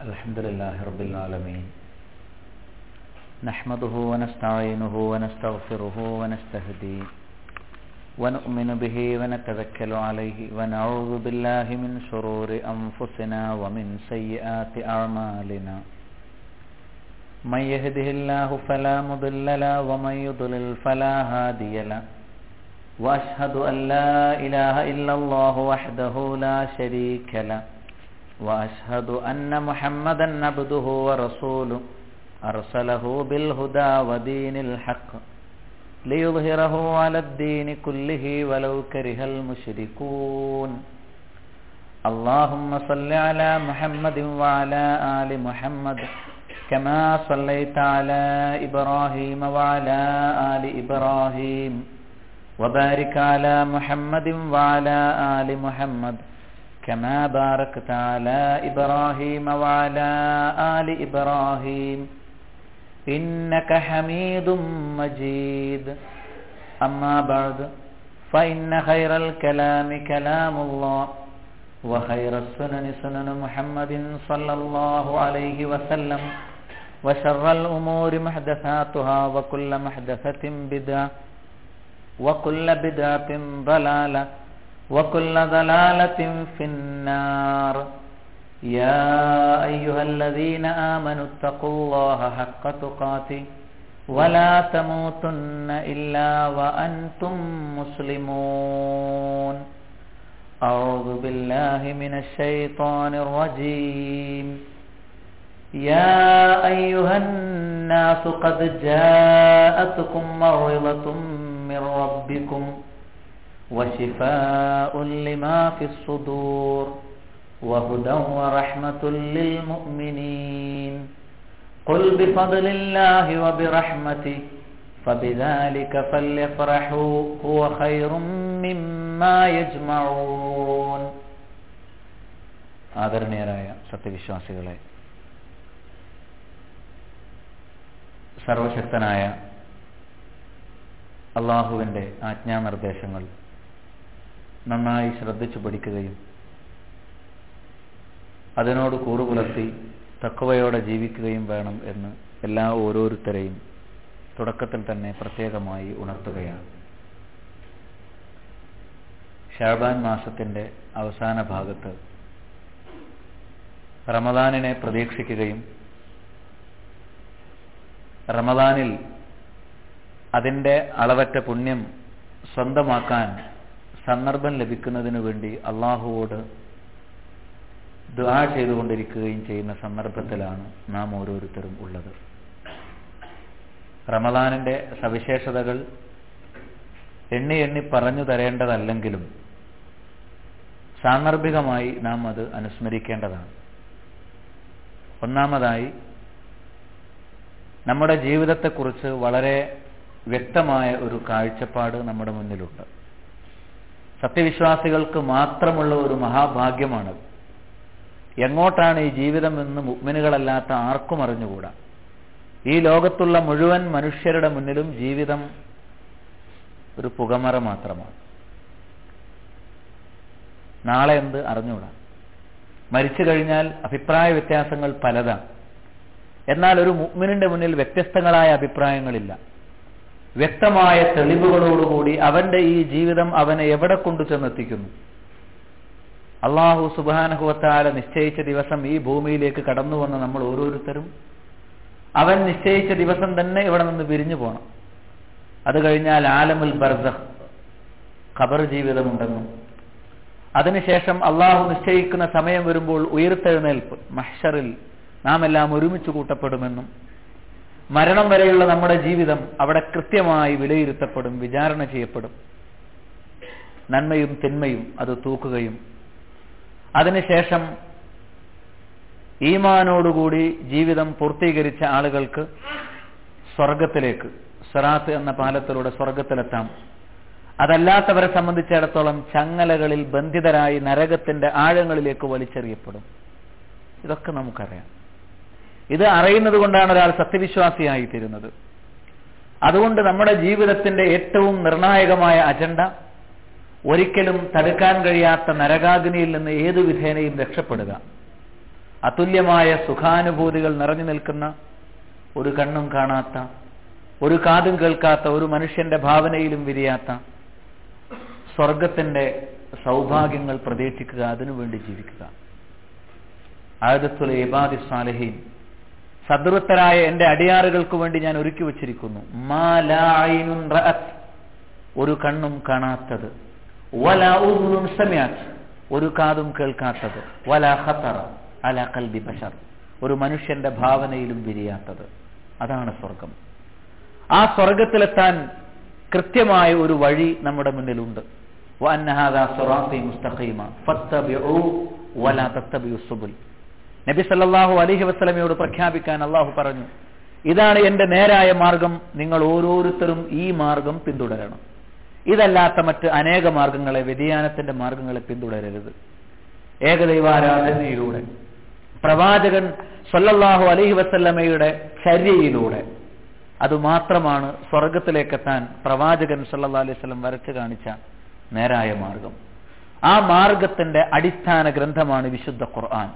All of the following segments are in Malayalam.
الحمد لله رب العالمين نحمده ونستعينه ونستغفره ونستهديه ونؤمن به ونتوكل عليه ونعوذ بالله من شرور أنفسنا ومن سيئات أعمالنا من يهده الله فلا مضل له ومن يضلل فلا هادي له وأشهد أن لا إله إلا الله وحده لا شريك له وأشهد أن محمدا عبده ورسوله أرسله بالهدى ودين الحق ليظهره على الدين كله ولو كره المشركون اللهم صل على محمد وعلى آل محمد كما صليت على إبراهيم وعلى آل إبراهيم وبارك على محمد وعلى آل محمد كما باركت على إبراهيم وعلى آل إبراهيم إنك حميد مجيد أما بعد فإن خير الكلام كلام الله وخير السنن سنن محمد صلى الله عليه وسلم وشر الأمور محدثاتها وكل محدثة بدعة وكل بدعة ضلالة وكل ضلالة في النار يا أيها الذين آمنوا اتقوا الله حق تقاته ولا تموتن إلا وأنتم مسلمون أعوذ بالله من الشيطان الرجيم يا أيها الناس قد جاءتكم موعظة من ربكم وشفاء لما في الصدور وهدى ورحمة للمؤمنين قل بفضل الله وبرحمته فبذلك فليفرحوا هو خير مما يجمعون ആദരണീയരായ സത്യവിശ്വാസികളെ സർവശക്തനായ അള്ളാഹുവിൻ്റെ ആജ്ഞാനിർദ്ദേശങ്ങൾ നന്നായി ശ്രദ്ധിച്ചു പഠിക്കുകയും അതിനോട് കൂറുപുലർത്തി തക്കവയോടെ ജീവിക്കുകയും വേണം എന്ന് എല്ലാ ഓരോരുത്തരെയും തുടക്കത്തിൽ തന്നെ പ്രത്യേകമായി ഉണർത്തുകയാണ് ഷാബാൻ മാസത്തിന്റെ അവസാന ഭാഗത്ത് റമദാനിനെ പ്രതീക്ഷിക്കുകയും റമദാനിൽ അതിൻ്റെ അളവറ്റ പുണ്യം സ്വന്തമാക്കാൻ സന്ദർഭം ലഭിക്കുന്നതിനു വേണ്ടി അള്ളാഹുവോട് ദുആ ചെയ്തുകൊണ്ടിരിക്കുകയും ചെയ്യുന്ന സന്ദർഭത്തിലാണ് നാം ഓരോരുത്തരും ഉള്ളത് റമദാനിന്റെ സവിശേഷതകൾ എണ്ണി എണ്ണി പറഞ്ഞു തരേണ്ടതല്ലെങ്കിലും സാന്ദർഭികമായി നാം അത് അനുസ്മരിക്കേണ്ടതാണ് ഒന്നാമതായി നമ്മുടെ ജീവിതത്തെക്കുറിച്ച് വളരെ വ്യക്തമായ ഒരു കാഴ്ചപ്പാട് നമ്മുടെ മുന്നിലുണ്ട് സത്യവിശ്വാസികൾക്ക് മാത്രമുള്ള ഒരു മഹാഭാഗ്യമാണത് എങ്ങോട്ടാണ് ഈ ജീവിതം എന്ന് മുഗ്മിനുകളല്ലാത്ത ആർക്കും അറിഞ്ഞുകൂടാ ഈ ലോകത്തുള്ള മുഴുവൻ മനുഷ്യരുടെ മുന്നിലും ജീവിതം ഒരു പുകമറ മാത്രമാണ് നാളെ എന്ത് അറിഞ്ഞുകൂടാ മരിച്ചു കഴിഞ്ഞാൽ അഭിപ്രായ വ്യത്യാസങ്ങൾ പലതാണ് എന്നാൽ ഒരു മുഗ്മിനിന്റെ മുന്നിൽ വ്യത്യസ്തങ്ങളായ അഭിപ്രായങ്ങളില്ല വ്യക്തമായ തെളിവുകളോടുകൂടി അവന്റെ ഈ ജീവിതം അവനെ എവിടെ കൊണ്ടു ചെന്നെത്തിക്കുന്നു അള്ളാഹു സുബാനഹുവത്താല നിശ്ചയിച്ച ദിവസം ഈ ഭൂമിയിലേക്ക് കടന്നു വന്ന നമ്മൾ ഓരോരുത്തരും അവൻ നിശ്ചയിച്ച ദിവസം തന്നെ ഇവിടെ നിന്ന് പിരിഞ്ഞു പോകണം അത് കഴിഞ്ഞാൽ ആലമുൽ ബർസഖ് ഖബർ ജീവിതമുണ്ടെന്നും അതിനുശേഷം അള്ളാഹു നിശ്ചയിക്കുന്ന സമയം വരുമ്പോൾ ഉയർത്തെഴുന്നേൽപ്പ് മഹ്ഷറിൽ നാം എല്ലാം ഒരുമിച്ച് കൂട്ടപ്പെടുമെന്നും മരണം വരെയുള്ള നമ്മുടെ ജീവിതം അവിടെ കൃത്യമായി വിലയിരുത്തപ്പെടും വിചാരണ ചെയ്യപ്പെടും നന്മയും തിന്മയും അത് തൂക്കുകയും അതിനുശേഷം ഈമാനോടുകൂടി ജീവിതം പൂർത്തീകരിച്ച ആളുകൾക്ക് സ്വർഗത്തിലേക്ക് സറാത്ത് എന്ന പാലത്തിലൂടെ സ്വർഗത്തിലെത്താം അതല്ലാത്തവരെ സംബന്ധിച്ചിടത്തോളം ചങ്ങലകളിൽ ബന്ധിതരായി നരകത്തിന്റെ ആഴങ്ങളിലേക്ക് വലിച്ചെറിയപ്പെടും ഇതൊക്കെ നമുക്കറിയാം ഇത് അറിയുന്നത് കൊണ്ടാണ് ഒരാൾ സത്യവിശ്വാസിയായി തീരുന്നത് അതുകൊണ്ട് നമ്മുടെ ജീവിതത്തിന്റെ ഏറ്റവും നിർണായകമായ അജണ്ട ഒരിക്കലും തടുക്കാൻ കഴിയാത്ത നരകാഗ്നിയിൽ നിന്ന് ഏതു വിധേനയും രക്ഷപ്പെടുക അതുല്യമായ സുഖാനുഭൂതികൾ നിറഞ്ഞു നിൽക്കുന്ന ഒരു കണ്ണും കാണാത്ത ഒരു കാതും കേൾക്കാത്ത ഒരു മനുഷ്യന്റെ ഭാവനയിലും വിരിയാത്ത സ്വർഗത്തിന്റെ സൗഭാഗ്യങ്ങൾ പ്രതീക്ഷിക്കുക അതിനുവേണ്ടി ജീവിക്കുക ആയതത്തുൽ ഇബാദി സാലഹീൻ സദൃത്തരായ എന്റെ അടിയാറുകൾക്ക് വേണ്ടി ഞാൻ ഒരുക്കി വച്ചിരിക്കുന്നു മാ ലാ ഐനുൻ റഅത്ത് ഒരു കണ്ണും കാണാത്തത് വല ഉദ്നുൻ സമിഅത്ത് ഒരു കാതും കേൾക്കാത്തത് വല ഖതറ അല ഖൽബി ബശർ ഒരു മനുഷ്യന്റെ ഭാവനയിലും വിരിയാത്തത് അതാണ് സ്വർഗം ആ സ്വർഗത്തിലെത്താൻ കൃത്യമായ ഒരു വഴി നമ്മുടെ മുന്നിലുണ്ട് വഅന്ന ഹാദാ സിറാത്തി മുസ്തഖീമ ഫത്തബിഉ വലാ തത്തബിഉ സുബുൽ നബി സല്ലല്ലാഹു അലൈഹി വസല്ലമയോട് പ്രഖ്യാപിക്കാൻ അള്ളാഹു പറഞ്ഞു ഇതാണ് എന്റെ നേരായ മാർഗം നിങ്ങൾ ഓരോരുത്തരും ഈ മാർഗം പിന്തുടരണം ഇതല്ലാത്ത മറ്റ് അനേക മാർഗങ്ങളെ വ്യതിയാനത്തിന്റെ മാർഗങ്ങളെ പിന്തുടരരുത് ഏകദൈവാരാധനയിലൂടെ പ്രവാചകൻ സല്ലല്ലാഹു അലൈഹി വസല്ലമയുടെ ചര്യയിലൂടെ അതുമാത്രമാണ് സ്വർഗത്തിലേക്കെത്താൻ പ്രവാചകൻ സല്ലല്ലാഹു അലൈഹി വസല്ലം വരച്ചു കാണിച്ച നേരായ മാർഗം ആ മാർഗത്തിന്റെ അടിസ്ഥാന ഗ്രന്ഥമാണ് വിശുദ്ധ ഖുർആൻ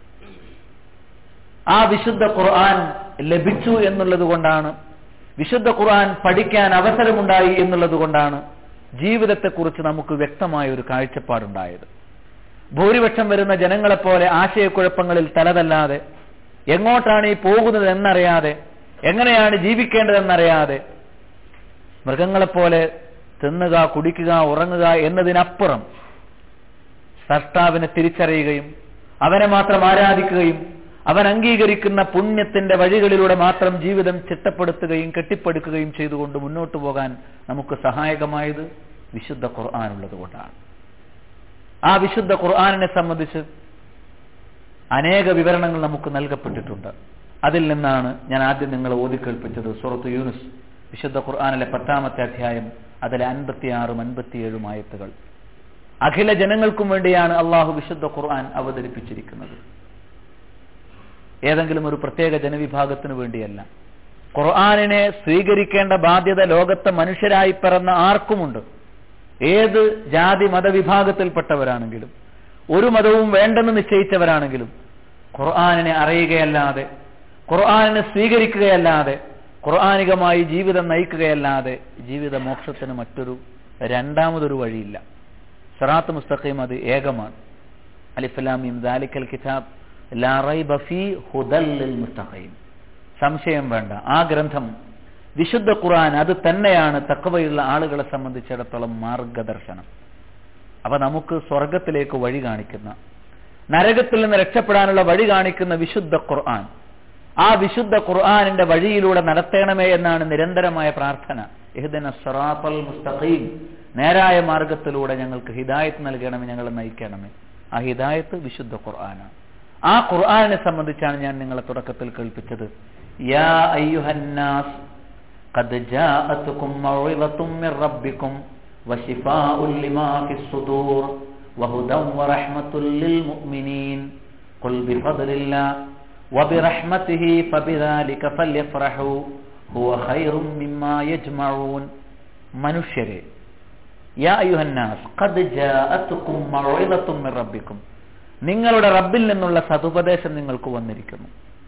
ആ വിശുദ്ധ ഖുർആൻ ലഭിച്ചു എന്നുള്ളത് കൊണ്ടാണ് വിശുദ്ധ ഖുർആൻ പഠിക്കാൻ അവസരമുണ്ടായി എന്നുള്ളത് കൊണ്ടാണ് ജീവിതത്തെക്കുറിച്ച് നമുക്ക് വ്യക്തമായ ഒരു കാഴ്ചപ്പാടുണ്ടായത് ഭൂരിപക്ഷം വരുന്ന ജനങ്ങളെപ്പോലെ ആശയക്കുഴപ്പങ്ങളിൽ തലതല്ലാതെ എങ്ങോട്ടാണ് ഈ പോകുന്നത് എന്നറിയാതെ എങ്ങനെയാണ് ജീവിക്കേണ്ടതെന്നറിയാതെ മൃഗങ്ങളെപ്പോലെ തിന്നുക കുടിക്കുക ഉറങ്ങുക എന്നതിനപ്പുറം സൃഷ്ടാവിനെ തിരിച്ചറിയുകയും അവനെ മാത്രം ആരാധിക്കുകയും അവൻ അംഗീകരിക്കുന്ന പുണ്യത്തിന്റെ വഴികളിലൂടെ മാത്രം ജീവിതം ചിട്ടപ്പെടുത്തുകയും കെട്ടിപ്പടുക്കുകയും ചെയ്തുകൊണ്ട് മുന്നോട്ട് പോകാൻ നമുക്ക് സഹായകമായത് വിശുദ്ധ ഖുർആൻ ഉള്ളത് കൊണ്ടാണ് ആ വിശുദ്ധ ഖുർആാനിനെ സംബന്ധിച്ച് അനേക വിവരണങ്ങൾ നമുക്ക് നൽകപ്പെട്ടിട്ടുണ്ട് അതിൽ നിന്നാണ് ഞാൻ ആദ്യം നിങ്ങളെ ഓതിക്കേൾപ്പിച്ചത് സുറത്ത് യൂനുസ് വിശുദ്ധ ഖുർആാനിലെ പത്താമത്തെ അധ്യായം അതിലെ അൻപത്തിയാറും അൻപത്തിയേഴും ആയത്തുകൾ അഖില ജനങ്ങൾക്കും വേണ്ടിയാണ് അള്ളാഹു വിശുദ്ധ ഖുർആൻ അവതരിപ്പിച്ചിരിക്കുന്നത് ഏതെങ്കിലും ഒരു പ്രത്യേക ജനവിഭാഗത്തിന് വേണ്ടിയല്ല ഖുർആാനിനെ സ്വീകരിക്കേണ്ട ബാധ്യത ലോകത്തെ മനുഷ്യരായി പിറന്ന ആർക്കുമുണ്ട് ഏത് ജാതി മതവിഭാഗത്തിൽപ്പെട്ടവരാണെങ്കിലും ഒരു മതവും വേണ്ടെന്ന് നിശ്ചയിച്ചവരാണെങ്കിലും ഖുർആാനിനെ അറിയുകയല്ലാതെ ഖുർആാനിനെ സ്വീകരിക്കുകയല്ലാതെ ഖുർആാനികമായി ജീവിതം നയിക്കുകയല്ലാതെ ജീവിത മോക്ഷത്തിന് മറ്റൊരു രണ്ടാമതൊരു വഴിയില്ല സറാത്ത് മുസ്തഖീം അത് ഏകമാണ് അലിഫലാമീം ദാലിക്കൽ കിതാബ് ലാ റൈബ ഫീ ഹുദൽ ലിൽ മുസ്തഖീം സംശയം വേണ്ട ആ ഗ്രന്ഥം വിശുദ്ധ ഖുർആൻ അത് തന്നെയാണ് തക്കവയുള്ള ആളുകളെ സംബന്ധിച്ചിടത്തോളം മാർഗദർശനം അപ്പൊ നമുക്ക് സ്വർഗത്തിലേക്ക് വഴി കാണിക്കുന്ന നരകത്തിൽ നിന്ന് രക്ഷപ്പെടാനുള്ള വഴി കാണിക്കുന്ന വിശുദ്ധ ഖുർആൻ ആ വിശുദ്ധ ഖുർആാനിന്റെ വഴിയിലൂടെ നടത്തണമേ എന്നാണ് നിരന്തരമായ പ്രാർത്ഥന ഇഹ്ദന സറാത്തൽ മുസ്തഖീം നേരായ മാർഗത്തിലൂടെ ഞങ്ങൾക്ക് ഹിദായത്ത് നൽകണമേ ഞങ്ങളെ നയിക്കണമേ ആ ഹിദായത്ത് വിശുദ്ധ ഖുർആനാണ് ആ ഖുർആാനിനെ സംബന്ധിച്ചാണ് ഞാൻ നിങ്ങളെ തുടക്കത്തിൽ കേൾപ്പിച്ചത് യാ അയ്യുഹന്നാസ് قد جاءتكم موعظة من ربكم وشفاء لما في الصدور وهدى ورحمة للمؤمنين قل بفضل الله وبرحمته فبذلك فليفرحوا هو خير مما يجمعون മനുഷ്യരെ യാ അയ്യുഹന്നാസ് ഖദ് ജാഅത്തുക്കും മൗഇദത്തും മിർ റബ്ബിക്കും നിങ്ങളുടെ റബ്ബിൽ നിന്നുള്ള സതുപദേശം നിങ്ങൾക്ക് വന്നിരിക്കുന്നു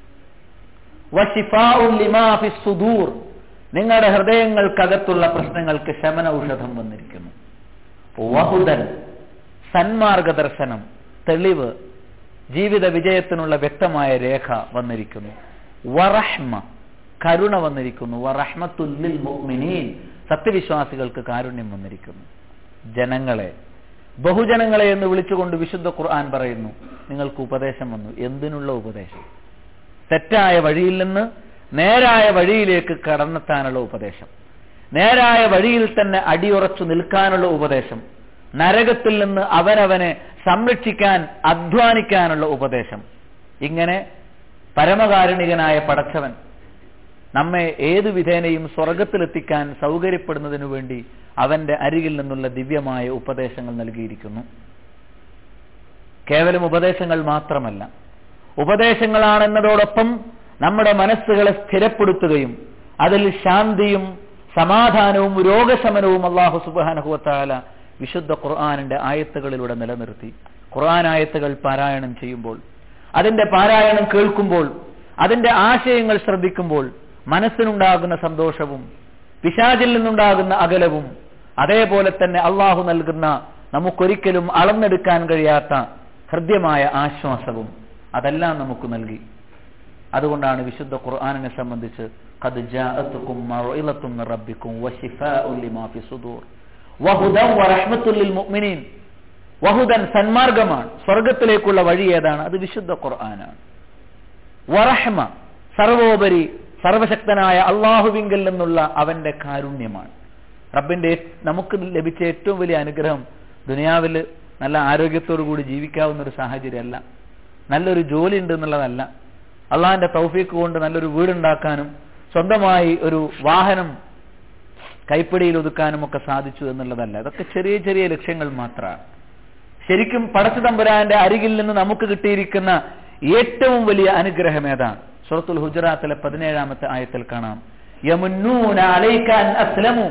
വശിഫാഉ ലിമാ ഫി സുദൂർ നിങ്ങളുടെ ഹൃദയങ്ങൾക്കകത്തുള്ള പ്രശ്നങ്ങൾക്ക് ശമന ഔഷധം വന്നിരിക്കുന്നു വഹുദൻ സന്മാർഗദർശനം തെളിവ് ജീവിത വിജയത്തിനുള്ള വ്യക്തമായ രേഖ വന്നിരിക്കുന്നു വറഹ്മ കരുണ വന്നിരിക്കുന്നു വറഹ്മത്തുല്ലിൽ മുഅ്മിനീൻ സത്യവിശ്വാസികൾക്ക് കാരുണ്യം വന്നിരിക്കുന്നു ജനങ്ങളെ ബഹുജനങ്ങളെ എന്ന് വിളിച്ചുകൊണ്ട് വിശുദ്ധ ഖുർആൻ പറയുന്നു നിങ്ങൾക്ക് ഉപദേശം വന്നു എന്തിനുള്ള ഉപദേശം തെറ്റായ വഴിയിൽ നിന്ന് നേരായ വഴിയിലേക്ക് കടന്നെത്താനുള്ള ഉപദേശം നേരായ വഴിയിൽ തന്നെ അടിയുറച്ചു നിൽക്കാനുള്ള ഉപദേശം നരകത്തിൽ നിന്ന് അവനവനെ സംരക്ഷിക്കാൻ അധ്വാനിക്കാനുള്ള ഉപദേശം ഇങ്ങനെ പരമകാരുണികനായ പടച്ചവൻ നമ്മെ ഏതു വിധേനയും സ്വർഗത്തിലെത്തിക്കാൻ സൗകര്യപ്പെടുന്നതിനു വേണ്ടി അവന്റെ അരികിൽ നിന്നുള്ള ദിവ്യമായ ഉപദേശങ്ങൾ നൽകിയിരിക്കുന്നു കേവലം ഉപദേശങ്ങൾ മാത്രമല്ല ഉപദേശങ്ങളാണെന്നതോടൊപ്പം നമ്മുടെ മനസ്സുകളെ സ്ഥിരപ്പെടുത്തുകയും അതിൽ ശാന്തിയും സമാധാനവും രോഗശമനവും അള്ളാഹു സുബാനഹുവത്താല വിശുദ്ധ ഖുർആാനിന്റെ ആയത്തുകളിലൂടെ നിലനിർത്തി ഖുർആൻ ആയത്തുകൾ പാരായണം ചെയ്യുമ്പോൾ അതിന്റെ പാരായണം കേൾക്കുമ്പോൾ അതിന്റെ ആശയങ്ങൾ ശ്രദ്ധിക്കുമ്പോൾ മനസ്സിനുണ്ടാകുന്ന സന്തോഷവും പിശാചിൽ നിന്നുണ്ടാകുന്ന അകലവും അതേപോലെ തന്നെ അള്ളാഹു നൽകുന്ന നമുക്കൊരിക്കലും അളന്നെടുക്കാൻ കഴിയാത്ത ഹൃദ്യമായ ആശ്വാസവും അതെല്ലാം നമുക്ക് നൽകി അതുകൊണ്ടാണ് വിശുദ്ധ ഖുർആാനിനെ സംബന്ധിച്ച് ഖദ് ജാഅത്തുകും മൗഇളത്തും മിർ റബ്ബിക്കും വശിഫാഉൻ ലിമാ ഫി സുദൂർ വഹുദൻ വറഹ്മത്തുൽ ലിൽ മുഅ്മിനീൻ വഹുദൻ സന്മാർഗമാണ് സ്വർഗത്തിലേക്കുള്ള വഴി ഏതാണ് അത് വിശുദ്ധ ഖുർആനാണ് വറഹ്മ സർവോപരി സർവശക്തനായ അള്ളാഹുവിങ്കിൽ നിന്നുള്ള അവന്റെ കാരുണ്യമാണ് റബ്ബിന്റെ നമുക്ക് ലഭിച്ച ഏറ്റവും വലിയ അനുഗ്രഹം ദുനിയാവിൽ നല്ല ആരോഗ്യത്തോടു കൂടി ജീവിക്കാവുന്ന ഒരു സാഹചര്യമല്ല നല്ലൊരു ജോലി ഉണ്ട് എന്നുള്ളതല്ല അള്ളാഹിന്റെ തൗഫീക്ക് കൊണ്ട് നല്ലൊരു വീടുണ്ടാക്കാനും സ്വന്തമായി ഒരു വാഹനം കൈപ്പിടിയിൽ ഒതുക്കാനും ഒക്കെ സാധിച്ചു എന്നുള്ളതല്ല ഇതൊക്കെ ചെറിയ ചെറിയ ലക്ഷ്യങ്ങൾ മാത്രമാണ് ശരിക്കും പടച്ചു തമ്പുരാന്റെ അരികിൽ നിന്ന് നമുക്ക് കിട്ടിയിരിക്കുന്ന ഏറ്റവും വലിയ അനുഗ്രഹം ഏതാണ് സുറത്തുൽ ഹുജറാത്തിലെ പതിനേഴാമത്തെ ആയത്തിൽ കാണാം യമുന്നൂന അലൈക്കാൻ അസ്ലമു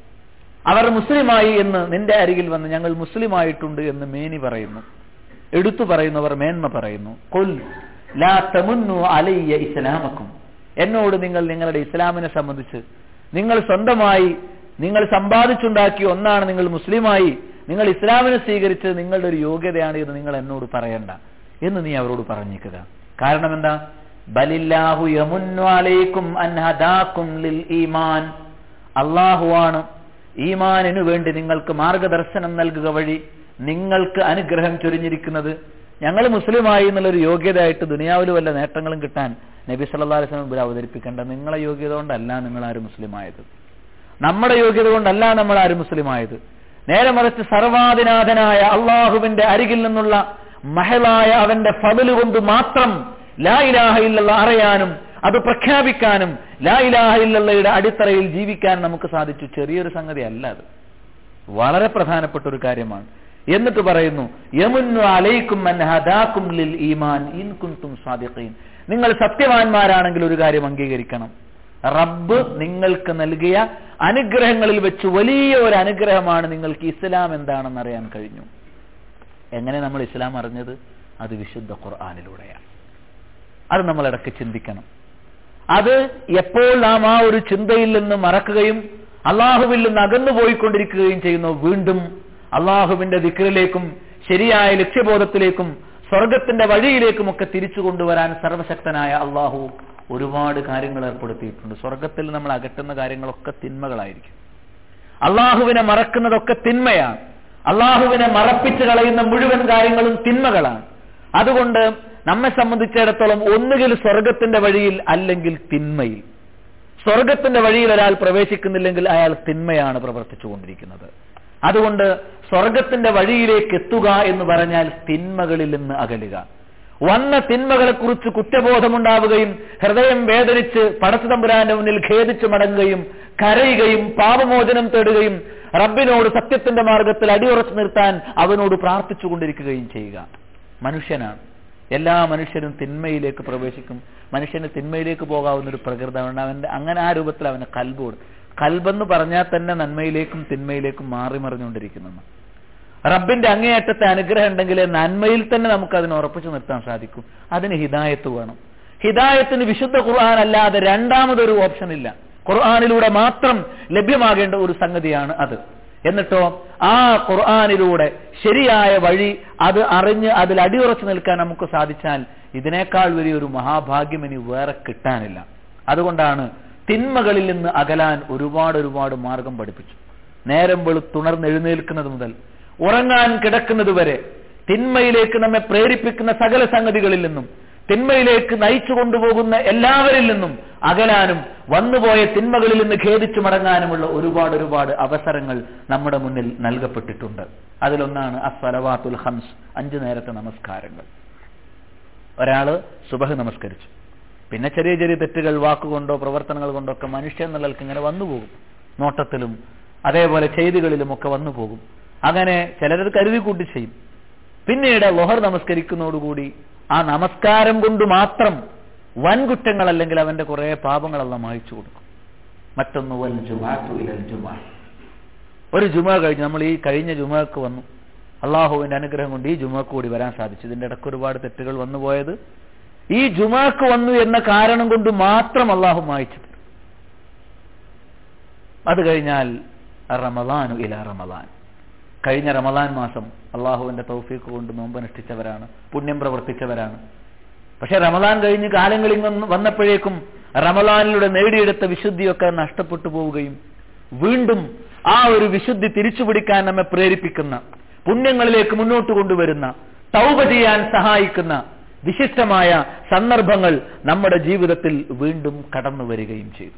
അവർ മുസ്ലിമായി എന്ന് നിന്റെ അരികിൽ വന്ന് ഞങ്ങൾ മുസ്ലിമായിട്ടുണ്ട് എന്ന് മേനി പറയുന്നു എടുത്തു പറയുന്നവർ മേന്മ പറയുന്നു കൊൽ ലാ തമുന്നു അലയ്യ ഇസ്ലാമക്കും എന്നോട് നിങ്ങൾ നിങ്ങളുടെ ഇസ്ലാമിനെ സംബന്ധിച്ച് നിങ്ങൾ സ്വന്തമായി നിങ്ങൾ സമ്പാദിച്ചുണ്ടാക്കിയ ഒന്നാണ് നിങ്ങൾ മുസ്ലിമായി നിങ്ങൾ ഇസ്ലാമിനെ സ്വീകരിച്ച് നിങ്ങളുടെ ഒരു യോഗ്യതയാണ് എന്ന് നിങ്ങൾ എന്നോട് പറയണ്ട എന്ന് നീ അവരോട് പറഞ്ഞേക്കുക കാരണം എന്താ ബലില്ലാഹു യമുന്നു അലൈക്കും അൻ ഹദാക്കും ലിൽ ഈമാൻ അള്ളാഹുവാണ് ഈമാനിനു വേണ്ടി നിങ്ങൾക്ക് മാർഗദർശനം നൽകുക വഴി നിങ്ങൾക്ക് അനുഗ്രഹം ചൊരിഞ്ഞിരിക്കുന്നത് ഞങ്ങൾ മുസ്ലിമായി എന്നുള്ളൊരു യോഗ്യതയായിട്ട് ദുനിയാവിൽ വല്ല നേട്ടങ്ങളും കിട്ടാൻ നബി സല്ലാ അലൈഹി സ്വലം ഇവിടെ അവതരിപ്പിക്കേണ്ട നിങ്ങളെ യോഗ്യത കൊണ്ടല്ല നിങ്ങൾ ആരും മുസ്ലിമായത് നമ്മുടെ യോഗ്യത കൊണ്ടല്ല നമ്മൾ ആരും മുസ്ലിമായത് നേരെ മറിച്ച് സർവാധിനാഥനായ അള്ളാഹുവിന്റെ അരികിൽ നിന്നുള്ള മഹളായ അവന്റെ ഫതില് കൊണ്ട് മാത്രം ലാ ഇലാഹ ഇല്ലല്ല അറിയാനും അത് പ്രഖ്യാപിക്കാനും ലാ ഇലാഹ ഇല്ലല്ലയുടെ അടിത്തറയിൽ ജീവിക്കാൻ നമുക്ക് സാധിച്ചു ചെറിയൊരു സംഗതി അല്ല അത് വളരെ പ്രധാനപ്പെട്ട ഒരു കാര്യമാണ് എന്നിട്ട് പറയുന്നു യമുന്നു അലൈക്കും ഹദാക്കും ലിൽ ഈമാൻ ഇൻ കുൻതും സാദിഖീൻ നിങ്ങൾ സത്യവാന്മാരാണെങ്കിൽ ഒരു കാര്യം അംഗീകരിക്കണം റബ്ബ് നിങ്ങൾക്ക് നൽകിയ അനുഗ്രഹങ്ങളിൽ വെച്ച് വലിയ ഒരു അനുഗ്രഹമാണ് നിങ്ങൾക്ക് ഇസ്ലാം എന്താണെന്ന് അറിയാൻ കഴിഞ്ഞു എങ്ങനെ നമ്മൾ ഇസ്ലാം അറിഞ്ഞത് അത് വിശുദ്ധ ഖുർആാനിലൂടെയാണ് അത് നമ്മൾ ഇടയ്ക്ക് ചിന്തിക്കണം അത് എപ്പോൾ നാം ആ ഒരു ചിന്തയിൽ നിന്ന് മറക്കുകയും അള്ളാഹുവിൽ നിന്ന് അകന്നു പോയിക്കൊണ്ടിരിക്കുകയും ചെയ്യുന്നു വീണ്ടും അള്ളാഹുവിന്റെ ദിക്കറിലേക്കും ശരിയായ ലക്ഷ്യബോധത്തിലേക്കും സ്വർഗത്തിന്റെ വഴിയിലേക്കും ഒക്കെ തിരിച്ചു കൊണ്ടുവരാൻ സർവശക്തനായ അള്ളാഹു ഒരുപാട് കാര്യങ്ങൾ ഏർപ്പെടുത്തിയിട്ടുണ്ട് സ്വർഗത്തിൽ നമ്മൾ അകറ്റുന്ന കാര്യങ്ങളൊക്കെ തിന്മകളായിരിക്കും അള്ളാഹുവിനെ മറക്കുന്നതൊക്കെ തിന്മയാണ് അള്ളാഹുവിനെ മറപ്പിച്ച് കളയുന്ന മുഴുവൻ കാര്യങ്ങളും തിന്മകളാണ് അതുകൊണ്ട് നമ്മെ സംബന്ധിച്ചിടത്തോളം ഒന്നുകിൽ സ്വർഗത്തിന്റെ വഴിയിൽ അല്ലെങ്കിൽ തിന്മയിൽ സ്വർഗത്തിന്റെ വഴിയിൽ ഒരാൾ പ്രവേശിക്കുന്നില്ലെങ്കിൽ അയാൾ തിന്മയാണ് പ്രവർത്തിച്ചുകൊണ്ടിരിക്കുന്നത് അതുകൊണ്ട് സ്വർഗത്തിന്റെ വഴിയിലേക്ക് എത്തുക എന്ന് പറഞ്ഞാൽ തിന്മകളിൽ നിന്ന് അകലുക വന്ന തിന്മകളെക്കുറിച്ച് കുറ്റബോധമുണ്ടാവുകയും ഹൃദയം വേദനിച്ച് പടച്ചുതമ്പുരാന്റെ മുന്നിൽ ഖേദിച്ചു മടങ്ങുകയും കരയുകയും പാപമോചനം തേടുകയും റബ്ബിനോട് സത്യത്തിന്റെ മാർഗത്തിൽ അടിയുറച്ചു നിർത്താൻ അവനോട് പ്രാർത്ഥിച്ചുകൊണ്ടിരിക്കുകയും ചെയ്യുക മനുഷ്യനാണ് എല്ലാ മനുഷ്യരും തിന്മയിലേക്ക് പ്രവേശിക്കും മനുഷ്യന് തിന്മയിലേക്ക് പോകാവുന്ന ഒരു പ്രകൃതമാണ് അവന്റെ അങ്ങനെ ആ രൂപത്തിൽ അവന് കൽബോട് കൽബെന്ന് പറഞ്ഞാൽ തന്നെ നന്മയിലേക്കും തിന്മയിലേക്കും മാറി മറിഞ്ഞുകൊണ്ടിരിക്കുന്നു റബ്ബിന്റെ അങ്ങേയറ്റത്തെ അനുഗ്രഹം ഉണ്ടെങ്കിൽ നന്മയിൽ തന്നെ നമുക്ക് അതിനെ ഉറപ്പിച്ചു നിർത്താൻ സാധിക്കും അതിന് ഹിദായത്ത് വേണം ഹിദായത്തിന് വിശുദ്ധ ഖുർആൻ അല്ലാതെ രണ്ടാമതൊരു ഓപ്ഷൻ ഇല്ല ഖുർആാനിലൂടെ മാത്രം ലഭ്യമാകേണ്ട ഒരു സംഗതിയാണ് അത് എന്നിട്ടോ ആ ഖുർആാനിലൂടെ ശരിയായ വഴി അത് അറിഞ്ഞ് അതിൽ അടിയുറച്ചു നിൽക്കാൻ നമുക്ക് സാധിച്ചാൽ ഇതിനേക്കാൾ വലിയൊരു മഹാഭാഗ്യം ഇനി വേറെ കിട്ടാനില്ല അതുകൊണ്ടാണ് തിന്മകളിൽ നിന്ന് അകലാൻ ഒരുപാട് ഒരുപാട് മാർഗം പഠിപ്പിച്ചു നേരം വെളുത്തുണർന്നെഴുന്നേൽക്കുന്നത് മുതൽ ഉറങ്ങാൻ കിടക്കുന്നത് വരെ തിന്മയിലേക്ക് നമ്മെ പ്രേരിപ്പിക്കുന്ന സകല സംഗതികളിൽ നിന്നും തിന്മയിലേക്ക് നയിച്ചു കൊണ്ടുപോകുന്ന എല്ലാവരിൽ നിന്നും അകലാനും വന്നുപോയ തിന്മകളിൽ നിന്ന് ഖേദിച്ചു മടങ്ങാനുമുള്ള ഒരുപാട് ഒരുപാട് അവസരങ്ങൾ നമ്മുടെ മുന്നിൽ നൽകപ്പെട്ടിട്ടുണ്ട് അതിലൊന്നാണ് അസ്വലവാത്തുൽ ഹംസ് അഞ്ചു നേരത്തെ നമസ്കാരങ്ങൾ ഒരാള് സുബഹ് നമസ്കരിച്ചു പിന്നെ ചെറിയ ചെറിയ തെറ്റുകൾ വാക്കുകൊണ്ടോ പ്രവർത്തനങ്ങൾ കൊണ്ടോ ഒക്കെ മനുഷ്യൻ എന്നുള്ളവർക്ക് ഇങ്ങനെ വന്നുപോകും നോട്ടത്തിലും അതേപോലെ ചെയ്തികളിലും ഒക്കെ വന്നു പോകും അങ്ങനെ ചിലരത് കരുതി കൂട്ടി ചെയ്യും പിന്നീട് ലൊഹർ നമസ്കരിക്കുന്നതോടുകൂടി ആ നമസ്കാരം കൊണ്ട് മാത്രം വൻകുറ്റങ്ങൾ അല്ലെങ്കിൽ അവന്റെ കുറെ പാപങ്ങളെല്ലാം മായിച്ചു കൊടുക്കും മറ്റൊന്ന് വൽ ജുമാഅത്തു ഇലൽ ജുമാ ഒരു ജുമ കഴിഞ്ഞ് നമ്മൾ ഈ കഴിഞ്ഞ ജുമക്ക് വന്നു അള്ളാഹുവിന്റെ അനുഗ്രഹം കൊണ്ട് ഈ ജുമാക്ക് കൂടി വരാൻ സാധിച്ചു ഇതിന്റെ ഇടയ്ക്ക് ഒരുപാട് തെറ്റുകൾ വന്നു പോയത് ഈ ജുമാക്ക് വന്നു എന്ന കാരണം കൊണ്ട് മാത്രം അള്ളാഹു മായിച്ചു തരും അത് കഴിഞ്ഞാൽ റമദാനു ഇല റമദാൻ കഴിഞ്ഞ റമദാൻ മാസം അള്ളാഹുവിന്റെ തൗഫീഖ് കൊണ്ട് നോമ്പനുഷ്ഠിച്ചവരാണ് പുണ്യം പ്രവർത്തിച്ചവരാണ് പക്ഷെ റമദാൻ കഴിഞ്ഞ് കാലങ്ങളിൽ വന്ന് വന്നപ്പോഴേക്കും റമദാനിലൂടെ നേടിയെടുത്ത വിശുദ്ധിയൊക്കെ നഷ്ടപ്പെട്ടു പോവുകയും വീണ്ടും ആ ഒരു വിശുദ്ധി തിരിച്ചുപിടിക്കാൻ നമ്മെ പ്രേരിപ്പിക്കുന്ന പുണ്യങ്ങളിലേക്ക് മുന്നോട്ട് കൊണ്ടുവരുന്ന തൗബ ചെയ്യാൻ സഹായിക്കുന്ന വിശിഷ്ടമായ സന്ദർഭങ്ങൾ നമ്മുടെ ജീവിതത്തിൽ വീണ്ടും കടന്നു വരികയും ചെയ്തു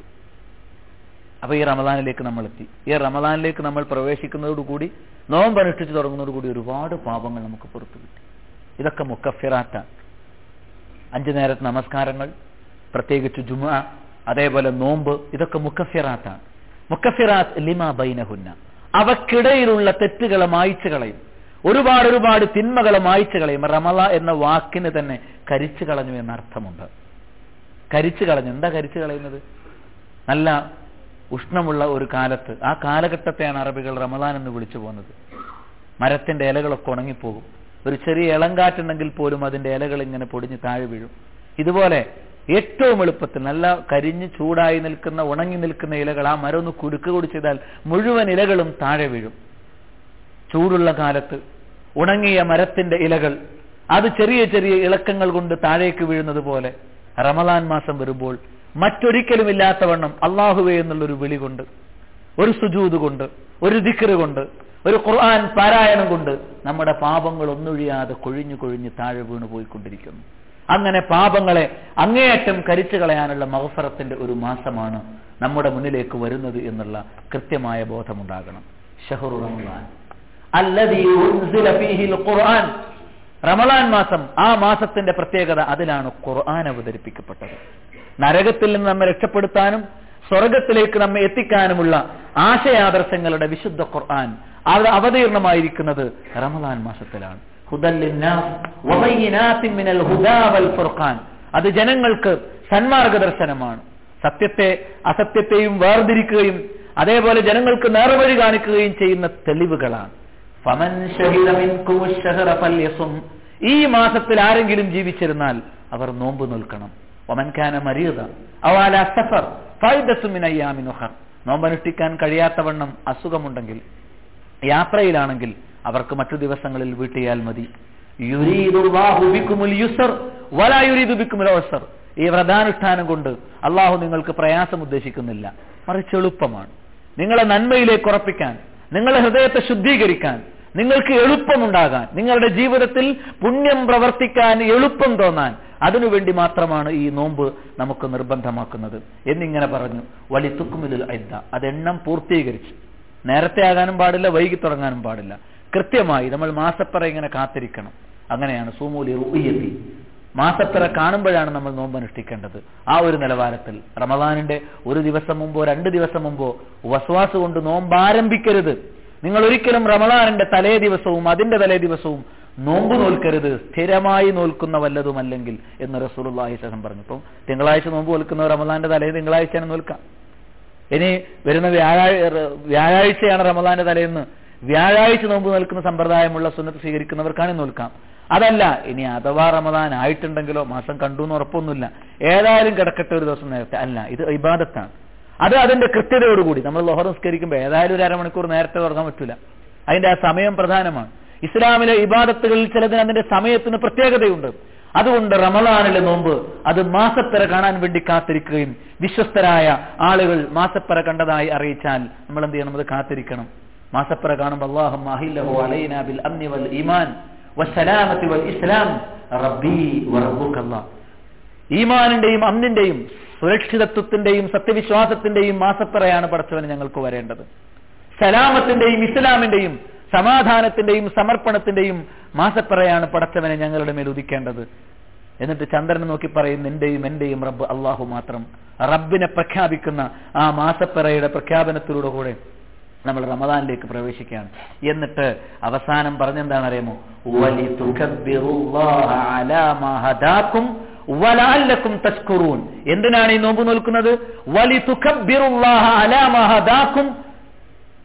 അപ്പൊ ഈ റമദാനിലേക്ക് നമ്മൾ എത്തി ഈ റമദാനിലേക്ക് നമ്മൾ പ്രവേശിക്കുന്നതോടുകൂടി നോമ്പ് അനുഷ്ഠിച്ചു തുടങ്ങുന്നതോടുകൂടി ഒരുപാട് പാപങ്ങൾ നമുക്ക് പുറത്തു കിട്ടി ഇതൊക്കെ മുക്കഫിറാത്താണ് അഞ്ചു നേരത്തെ നമസ്കാരങ്ങൾ പ്രത്യേകിച്ച് ജുമ അതേപോലെ നോമ്പ് ഇതൊക്കെ മുക്കഫിറാത്താണ് മുക്കഫിറാത്ത് ലിമ ബൈനഹുന്ന അവക്കിടയിലുള്ള തെറ്റുകളെ മായ്ച്ചു കളയും ഒരുപാട് ഒരുപാട് തിന്മകളെ മായ്ച്ചു കളയും റമല എന്ന വാക്കിന് തന്നെ കരിച്ചു കളഞ്ഞു എന്ന അർത്ഥമുണ്ട് കരിച്ചു കളഞ്ഞു എന്താ കരിച്ചു കളയുന്നത് നല്ല ഉഷ്ണമുള്ള ഒരു കാലത്ത് ആ കാലഘട്ടത്തെയാണ് അറബികൾ റമദാൻ എന്ന് വിളിച്ചു പോകുന്നത് മരത്തിന്റെ ഇലകളൊക്കെ ഉണങ്ങിപ്പോകും ഒരു ചെറിയ ഇളങ്കാറ്റുണ്ടെങ്കിൽ പോലും അതിന്റെ ഇലകൾ ഇങ്ങനെ പൊടിഞ്ഞ് താഴെ വീഴും ഇതുപോലെ ഏറ്റവും എളുപ്പത്തിൽ നല്ല കരിഞ്ഞ് ചൂടായി നിൽക്കുന്ന ഉണങ്ങി നിൽക്കുന്ന ഇലകൾ ആ മരം ഒന്ന് കുരുക്ക് കൂടി ചെയ്താൽ മുഴുവൻ ഇലകളും താഴെ വീഴും ചൂടുള്ള കാലത്ത് ഉണങ്ങിയ മരത്തിന്റെ ഇലകൾ അത് ചെറിയ ചെറിയ ഇളക്കങ്ങൾ കൊണ്ട് താഴേക്ക് വീഴുന്നത് പോലെ റമദാൻ മാസം വരുമ്പോൾ മറ്റൊരിക്കലും ഇല്ലാത്തവണ്ണം അള്ളാഹുവേ എന്നുള്ളൊരു വിളി കൊണ്ട് ഒരു സുജൂത് കൊണ്ട് ഒരു ദിക്കറ് കൊണ്ട് ഒരു ഖുർആൻ പാരായണം കൊണ്ട് നമ്മുടെ പാപങ്ങൾ ഒന്നൊഴിയാതെ കൊഴിഞ്ഞു കൊഴിഞ്ഞ് താഴെ വീണു പോയിക്കൊണ്ടിരിക്കുന്നു അങ്ങനെ പാപങ്ങളെ അങ്ങേയറ്റം കരിച്ചു കളയാനുള്ള മഹഫറത്തിന്റെ ഒരു മാസമാണ് നമ്മുടെ മുന്നിലേക്ക് വരുന്നത് എന്നുള്ള കൃത്യമായ ബോധമുണ്ടാകണം ഷഹറു റമദാൻ അല്ലദീ ഉൻസില ഫീഹിൽ ഖുർആൻ റമദാൻ മാസം ആ മാസത്തിന്റെ പ്രത്യേകത അതിലാണ് ഖുർആൻ അവതരിപ്പിക്കപ്പെട്ടത് നരകത്തിൽ നിന്ന് നമ്മെ രക്ഷപ്പെടുത്താനും സ്വർഗത്തിലേക്ക് നമ്മെ എത്തിക്കാനുമുള്ള ആശയാദർശങ്ങളുടെ വിശുദ്ധ ഖുർആൻ അത് അവതീർണമായിരിക്കുന്നത് റമദാൻ മാസത്തിലാണ് ഫുർഖാൻ അത് ജനങ്ങൾക്ക് സന്മാർഗദർശനമാണ് സത്യത്തെ അസത്യത്തെയും വേർതിരിക്കുകയും അതേപോലെ ജനങ്ങൾക്ക് നേർവഴി കാണിക്കുകയും ചെയ്യുന്ന തെളിവുകളാണ് ഫമൻ ഷഹിദ മിൻകും അശ്ശഹറ ഫല്യസും ഈ മാസത്തിൽ ആരെങ്കിലും ജീവിച്ചിരുന്നാൽ അവർ നോമ്പ് നിൽക്കണം ഒമൻ ഖാന മരീത അവാല സഫർ ഫൈദത്തുമിൻ അയ്യാമിൻ ഉഖർ നോമ്പനുഷ്ഠിക്കാൻ കഴിയാത്തവണ്ണം അസുഖമുണ്ടെങ്കിൽ യാത്രയിലാണെങ്കിൽ അവർക്ക് മറ്റു ദിവസങ്ങളിൽ വീട്ടിയാൽ മതി യുരീദുല്ലാഹു ബിക്കുമുൽ യുസർ വലാ യുരീദു ബിക്കുമുൽ ഉസർ ഈ വ്രതാനുഷ്ഠാനം കൊണ്ട് അള്ളാഹു നിങ്ങൾക്ക് പ്രയാസം ഉദ്ദേശിക്കുന്നില്ല മറിച്ച് എളുപ്പമാണ് നിങ്ങളെ നന്മയിലേക്ക് ഉറപ്പിക്കാൻ നിങ്ങളെ ഹൃദയത്തെ ശുദ്ധീകരിക്കാൻ നിങ്ങൾക്ക് എളുപ്പമുണ്ടാകാൻ നിങ്ങളുടെ ജീവിതത്തിൽ പുണ്യം പ്രവർത്തിക്കാൻ എളുപ്പം തോന്നാൻ അതിനുവേണ്ടി മാത്രമാണ് ഈ നോമ്പ് നമുക്ക് നിർബന്ധമാക്കുന്നത് എന്നിങ്ങനെ പറഞ്ഞു വലി തുക്കുമിൽ ഐദ്ദ അതെണ്ണം പൂർത്തീകരിച്ച് നേരത്തെ ആകാനും പാടില്ല വൈകി തുടങ്ങാനും പാടില്ല കൃത്യമായി നമ്മൾ മാസപ്പറ ഇങ്ങനെ കാത്തിരിക്കണം അങ്ങനെയാണ് സൂമൂലി റുയ്യത്തി മാസപ്പിറ കാണുമ്പോഴാണ് നമ്മൾ നോമ്പ് അനുഷ്ഠിക്കേണ്ടത് ആ ഒരു നിലവാരത്തിൽ റമദാനിന്റെ ഒരു ദിവസം മുമ്പോ രണ്ട് ദിവസം മുമ്പോ വസ്വാസ് കൊണ്ട് നോമ്പ് ആരംഭിക്കരുത് നിങ്ങൾ ഒരിക്കലും റമദാനിന്റെ തലേ ദിവസവും അതിന്റെ തലേ ദിവസവും നോമ്പ് നോൽക്കരുത് സ്ഥിരമായി നോൽക്കുന്ന വല്ലതുമല്ലെങ്കിൽ എന്ന് റസൂലുള്ളാഹി സഹം പറഞ്ഞു ഇപ്പം തിങ്കളാഴ്ച നോമ്പ് നോൽക്കുന്ന റമദാന്റെ തലേ തിങ്കളാഴ്ചയാണ് നോൽക്കാം ഇനി വരുന്ന വ്യാഴാഴ്ച വ്യാഴാഴ്ചയാണ് റമദാന്റെ തലേന്ന് വ്യാഴാഴ്ച നോമ്പ് നിൽക്കുന്ന സമ്പ്രദായമുള്ള സുന്നത്ത് സ്വീകരിക്കുന്നവർക്കാണ് നോൽക്കാം അതല്ല ഇനി അഥവാ റമദാൻ ആയിട്ടുണ്ടെങ്കിലോ മാസം കണ്ടു എന്ന് ഉറപ്പൊന്നുമില്ല ഏതായാലും കിടക്കട്ടെ ഒരു ദിവസം നേരത്തെ അല്ല ഇത് ഇബാദത്താണ് അത് അതിന്റെ കൃത്യതയോടുകൂടി നമ്മൾ ലോഹർ നിസ്കരിക്കുമ്പോൾ ഏതായാലും ഒരു അരമണിക്കൂർ നേരത്തെ തുടങ്ങാൻ പറ്റില്ല അതിന്റെ ആ സമയം പ്രധാനമാണ് ഇസ്ലാമിലെ ഇബാദത്തുകളിൽ ചിലതിന് അതിന്റെ സമയത്തിന് പ്രത്യേകതയുണ്ട് അതുകൊണ്ട് റമദാനിലെ നോമ്പ് അത് മാസപ്പിറ കാണാൻ വേണ്ടി കാത്തിരിക്കുകയും വിശ്വസ്തരായ ആളുകൾ മാസപ്പിറ കണ്ടതായി അറിയിച്ചാൽ നമ്മൾ എന്ത് ചെയ്യണം അത് കാത്തിരിക്കണം മാസപ്പിറ കാണുമ്പോൾ അള്ളാഹു അഹില്ലഹു അലൈനാ ബിൽ അംനി വൽ ഈമാൻ വസ്സലാമത്തി വൽ ഇസ്ലാം റബ്ബി വറബ്ബുക്കല്ലാ ഈമാനിന്റെയും അന്നിന്റെയും സുരക്ഷിതത്വത്തിന്റെയും സത്യവിശ്വാസത്തിന്റെയും മാസപ്പിറയാണ് പടച്ചവന് ഞങ്ങൾക്ക് വരേണ്ടത് സലാമത്തിന്റെയും ഇസ്ലാമിന്റെയും സമാധാനത്തിന്റെയും സമർപ്പണത്തിന്റെയും മാസപ്പിറയാണ് പടച്ചവനെ ഞങ്ങളുടെ മേൽ ഉദിക്കേണ്ടത് എന്നിട്ട് ചന്ദ്രനെ നോക്കി പറയും നിന്റെയും എന്റെയും റബ്ബ് അള്ളാഹു മാത്രം റബ്ബിനെ പ്രഖ്യാപിക്കുന്ന ആ മാസപ്പിറയുടെ പ്രഖ്യാപനത്തിലൂടെ കൂടെ നമ്മൾ റമദാനിലേക്ക് പ്രവേശിക്കുകയാണ് എന്നിട്ട് അവസാനം പറഞ്ഞെന്താണ് അറിയാമോ വലി വലാലക്കും തസ്കുറൂൻ എന്തിനാണ് ഈ നോമ്പ് നോൽക്കുന്നത് വലി തുഖബ്ബിറുല്ലാഹ അലാ മഹദാക്കും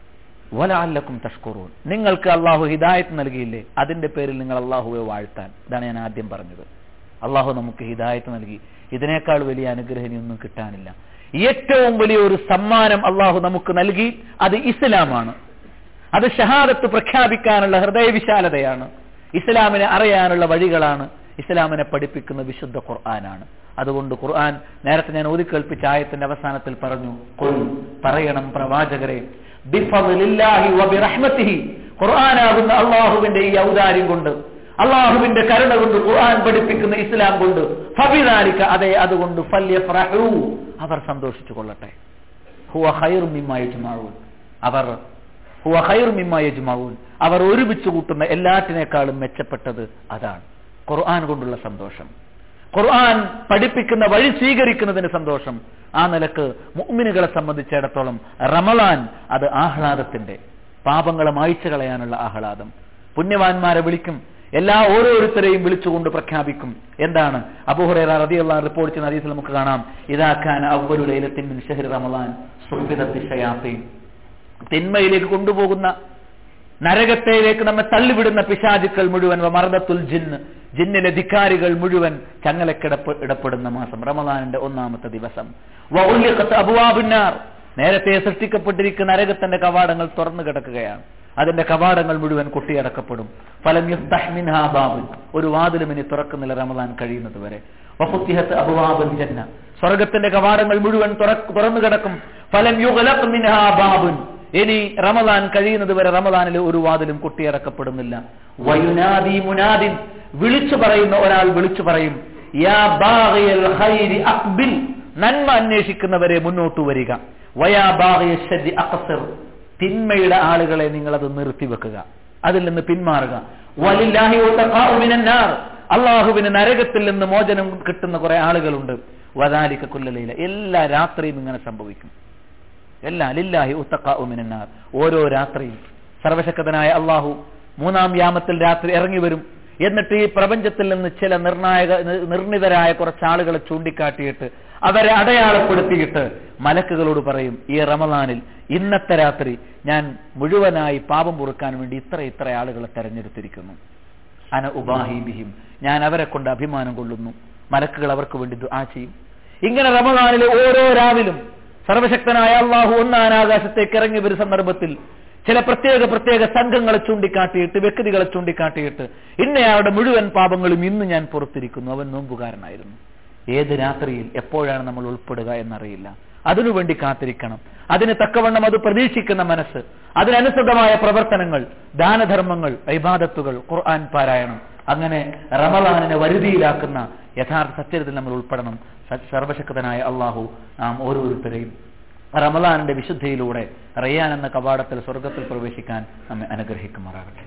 വലാല്ലക്കും തഷ്കുറൂൻ നിങ്ങൾക്ക് അള്ളാഹു ഹിദായത്ത് നൽകിയില്ലേ അതിന്റെ പേരിൽ നിങ്ങൾ അള്ളാഹുവെ വാഴ്ത്താൻ ഇതാണ് ഞാൻ ആദ്യം പറഞ്ഞത് അള്ളാഹു നമുക്ക് ഹിദായത്ത് നൽകി ഇതിനേക്കാൾ വലിയ അനുഗ്രഹനിയൊന്നും കിട്ടാനില്ല ഏറ്റവും വലിയ ഒരു സമ്മാനം അള്ളാഹു നമുക്ക് നൽകി അത് ഇസ്ലാമാണ് അത് ഷഹാദത്ത് പ്രഖ്യാപിക്കാനുള്ള ഹൃദയവിശാലതയാണ് ഇസ്ലാമിനെ അറിയാനുള്ള വഴികളാണ് ഇസ്ലാമിനെ പഠിപ്പിക്കുന്ന വിശുദ്ധ ഖുർആനാണ് അതുകൊണ്ട് ഖുർആൻ നേരത്തെ ഞാൻ ഓതിക്കേൽപ്പിച്ച ആയത്തിന്റെ അവസാനത്തിൽ പറഞ്ഞു "ഖുൽ പറയണം പ്രവാചകരെ ബിഫദ്ലില്ലാഹി വബിറഹ്മതിഹി ഖുർആനാകുന്ന അള്ളാഹുവിന്റെ ഈ ഔദാര്യം കൊണ്ട് അള്ളാഹുവിന്റെ കരുണ കൊണ്ട് ഖുർആൻ പഠിപ്പിക്കുന്ന ഇസ്ലാം കൊണ്ട് ഫബിദാലിക അതെ അതുകൊണ്ട് ഫല്യഫ്റഹൂ അവർ സന്തോഷിച്ചു കൊള്ളട്ടെ ഹുവ ഖൈറു മിമ്മാ യജ്മഊൻ അവർ ഹുവ ഖൈറു മിമ്മാ യജ്മഊൻ അവർ ഒരുമിച്ച് കൂട്ടുന്ന എല്ലാറ്റിനേക്കാളും മെച്ചപ്പെട്ടത് അതാണ് ഖുർആൻ കൊണ്ടുള്ള സന്തോഷം ഖുർആൻ പഠിപ്പിക്കുന്ന വഴി സ്വീകരിക്കുന്നതിന് സന്തോഷം ആ നിലക്ക് മുഅ്മിനുകളെ സംബന്ധിച്ചിടത്തോളം റമളാൻ അത് ആഹ്ലാദത്തിന്റെ പാപങ്ങളെ മായ്ച്ചു കളയാനുള്ള ആഹ്ലാദം പുണ്യവാന്മാരെ വിളിക്കും എല്ലാ ഓരോരുത്തരെയും വിളിച്ചുകൊണ്ട് പ്രഖ്യാപിക്കും എന്താണ് അബൂഹുറൈറ റളിയല്ലാഹു റിപ്പോർട്ട് ചെയ്യുന്ന ഹദീസിൽ നമുക്ക് കാണാം ഇദാ കാന അവ്വലു ലൈലത്തിൻ മിൻ ശഹ്രി റമളാൻ സുബ്ബിദത്തി ശയാത്തീൻ തിന്മയിലേക്ക് കൊണ്ടുപോകുന്ന നരകത്തിലേക്ക് നമ്മെ തള്ളിവിടുന്ന പിശാചുക്കൾ മുഴുവൻ മർദത്തുൽ ജിന്ന് ജിന്നിലെ ധിക്കാരികൾ മുഴുവൻ ചങ്ങലക്കിടപ്പ് ഇടപെടുന്ന മാസം റമദാനിന്റെ ഒന്നാമത്തെ ദിവസം വഉല്ലിഖത്ത് അബ്വാബുന്നാർ നേരത്തെ സൃഷ്ടിക്കപ്പെട്ടിരിക്കുന്ന നരകത്തിന്റെ കവാടങ്ങൾ തുറന്നു കിടക്കുകയാണ് അതിന്റെ കവാടങ്ങൾ മുഴുവൻ കൊട്ടിയടക്കപ്പെടും ഫലം യുഫ്തഹ് മിൻഹാ ബാബുൻ ഒരു വാതിലും ഇനി തുറക്കുന്നില്ല റമദാൻ കഴിയുന്നത് വരെ വഫുത്തിഹത്ത് അബ്വാബുൽ ജന്ന സ്വർഗത്തിന്റെ കവാടങ്ങൾ മുഴുവൻ തുറ- തുറന്നു കിടക്കും ഫലം യുഗ്ലഖ് മിൻഹാ ബാബുൻ ഇനി റമദാൻ കഴിയുന്നത് വരെ റമദാനിൽ ഒരു വാതിലും കൊട്ടിയടക്കപ്പെടുന്നില്ല വയുനാദി മുനാദിൻ വിളിച്ചു പറയുന്ന ഒരാൾ വിളിച്ചു പറയും യാ ബാഗിയൽ ഖൈരി അഖ്ബിൽ നന്മ അന്വേഷിക്കുന്നവരെ മുന്നോട്ട് വരിക വയാ ബാഗിയ ശരി അഖ്സിർ തിന്മയുടെ ആളുകളെ നിങ്ങൾ അത് നിർത്തിവെക്കുക അതിൽ നിന്ന് പിന്മാറുക വലില്ലാഹി ഉത്തഖാഉ മിനൻ നാർ അള്ളാഹുവിന് നരകത്തിൽ നിന്ന് മോചനം കിട്ടുന്ന കുറെ ആളുകളുണ്ട് വദാലിക കുല്ലലൈല എല്ലാ രാത്രിയും ഇങ്ങനെ സംഭവിക്കും എല്ലാ ലില്ലാഹി ഉത്തഖാഉ മിനൻ നാർ ഓരോ രാത്രിയും സർവശക്തനായ അള്ളാഹു മൂന്നാം യാമത്തിൽ രാത്രി ഇറങ്ങി വരും എന്നിട്ട് ഈ പ്രപഞ്ചത്തിൽ നിന്ന് ചില നിർണായക നി- നിർണിതരായ കുറച്ച് ആളുകളെ ചൂണ്ടിക്കാട്ടിയിട്ട് അവരെ അടയാളപ്പെടുത്തിയിട്ട് മലക്കുകളോട് പറയും ഈ റമദാനിൽ ഇന്നത്തെ രാത്രി ഞാൻ മുഴുവനായി പാപം പൊറുക്കാൻ വേണ്ടി ഇത്ര ഇത്ര ആളുകളെ തെരഞ്ഞെടുത്തിരിക്കുന്നു അന ഉബാഹിബിഹിം ഞാൻ അവരെ കൊണ്ട് അഭിമാനം കൊള്ളുന്നു മലക്കുകൾ അവർക്ക് വേണ്ടി ദുആ ചെയ്യും ഇങ്ങനെ റമദാനിലെ ഓരോ രാവിലും സർവശക്തനായ അള്ളാഹു ഒന്നാൻ ആകാശത്തേക്ക് ഇറങ്ങി വരുന്ന സന്ദർഭത്തിൽ ചില പ്രത്യേക പ്രത്യേക സംഘങ്ങളെ ചൂണ്ടിക്കാട്ടിയിട്ട് വ്യക്തികളെ ചൂണ്ടിക്കാട്ടിയിട്ട് ഇന്നയാളുടെ മുഴുവൻ പാപങ്ങളും ഇന്ന് ഞാൻ പുറത്തിരിക്കുന്നു അവൻ നോമ്പുകാരനായിരുന്നു ഏത് രാത്രിയിൽ എപ്പോഴാണ് നമ്മൾ ഉൾപ്പെടുക എന്നറിയില്ല അതിനുവേണ്ടി കാത്തിരിക്കണം അതിന് തക്കവണ്ണം അത് പ്രതീക്ഷിക്കുന്ന മനസ്സ് അതിനനുസൃതമായ പ്രവർത്തനങ്ങൾ ദാനധർമ്മങ്ങൾ ഇബാദത്തുകൾ ഖുർആൻ പാരായണം അങ്ങനെ റമദാനിനെ വരുതിയിലാക്കുന്ന യഥാർത്ഥ സത്യത്തിൽ നമ്മൾ ഉൾപ്പെടണം സ- സർവശക്തനായ അള്ളാഹു നാം ഓരോരുത്തരെയും റമദാനിന്റെ വിശുദ്ധിയിലൂടെ റയ്യാൻ എന്ന കവാടത്തിൽ സ്വർഗത്തിൽ പ്രവേശിക്കാൻ നമ്മെ അനുഗ്രഹിക്കുമാറാകട്ടെ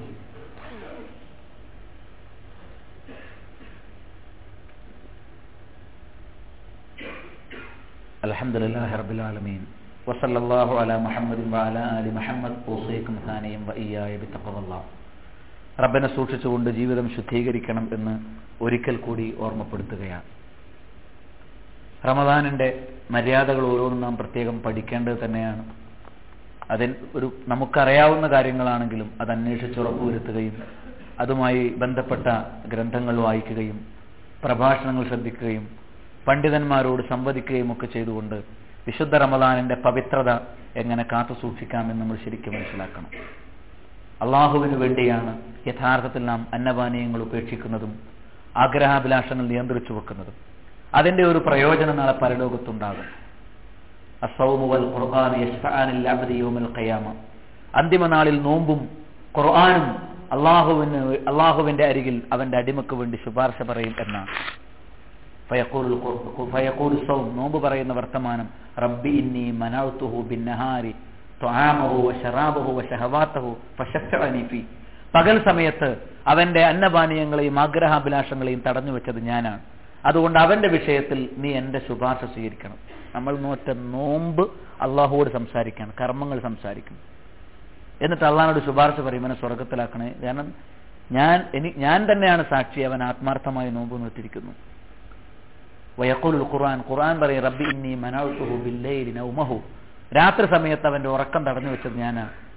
الحمد لله رب العالمين وصلى الله على محمد وعلى آل محمد أوصيكم ثانيا وإياي بتقوى الله റബ്ബനെ സൂക്ഷിച്ചുകൊണ്ട് ജീവിതം ശുദ്ധീകരിക്കണം എന്ന് ഒരിക്കൽ കൂടി ഓർമ്മപ്പെടുത്തുകയാണ് റമദാനിന്റെ മര്യാദകൾ ഓരോന്നും നാം പ്രത്യേകം പഠിക്കേണ്ടത് തന്നെയാണ് അതിൽ ഒരു നമുക്കറിയാവുന്ന കാര്യങ്ങളാണെങ്കിലും അത് അന്വേഷിച്ച് ഉറപ്പുവരുത്തുകയും അതുമായി ബന്ധപ്പെട്ട ഗ്രന്ഥങ്ങൾ വായിക്കുകയും പ്രഭാഷണങ്ങൾ ശ്രദ്ധിക്കുകയും പണ്ഡിതന്മാരോട് സംവദിക്കുകയും ഒക്കെ ചെയ്തുകൊണ്ട് വിശുദ്ധ റമദാനിന്റെ പവിത്രത എങ്ങനെ കാത്തു സൂക്ഷിക്കാമെന്ന് നമ്മൾ ശരിക്കും മനസ്സിലാക്കണം അള്ളാഹുവിന് വേണ്ടിയാണ് യഥാർത്ഥത്തിൽ നാം അന്നപാനീയങ്ങൾ ഉപേക്ഷിക്കുന്നതും ആഗ്രഹാഭിലാഷങ്ങൾ നിയന്ത്രിച്ചു വെക്കുന്നതും അതിന്റെ ഒരു പ്രയോജനം നാളെ പരലോകത്തുണ്ടാകും അസൗമു വൽ ഖുർആൻ യശ്ഫഅനിൽ അബ്ദി യൗമൽ ഖിയാമ അന്തിമ നാളിൽ നോമ്പും ഖുർആനും അള്ളാഹുവിന് അള്ളാഹുവിന്റെ അരികിൽ അവന്റെ അടിമക്ക് വേണ്ടി ശുപാർശ പറയും എന്നാണ് ഫയഖൂലുൽ ഖുർ- ഫയഖൂലു സൗം നോമ്പ് പറയുന്ന വർത്തമാനം റബ്ബി ഇന്നി മനഅതുഹു ബിന്നഹാരി ത്വആമഹു വശറാബഹു വശഹവാതഹു ഫശഫഅനി ഫീ പകൽ സമയത്ത് അവന്റെ അന്നപാനീയങ്ങളെയും ആഗ്രഹാഭിലാഷങ്ങളെയും തടഞ്ഞു വെച്ചത് ഞാനാണ് അതുകൊണ്ട് അവന്റെ വിഷയത്തിൽ നീ എന്റെ ശുപാർശ സ്വീകരിക്കണം നമ്മൾ നോറ്റ നോമ്പ് അള്ളാഹുവോട് സംസാരിക്കണം കർമ്മങ്ങൾ സംസാരിക്കും എന്നിട്ട് അള്ളാഹിനോട് ശുപാർശ പറയും അവനെ സ്വർഗത്തിലാക്കണേ കാരണം ഞാൻ എനി ഞാൻ തന്നെയാണ് സാക്ഷി അവൻ ആത്മാർത്ഥമായി നോമ്പ് നോറ്റിരിക്കുന്നു വയക്കുൽ ഖുർആൻ ഖുർആൻ പറയും റബ്ബി ഇന്നി മനാഉതുഹു ബില്ലൈലി നൗമഹു രാത്രി സമയത്ത് അവന്റെ ഉറക്കം തടഞ്ഞു വെച്ചത് ഞാനാണ്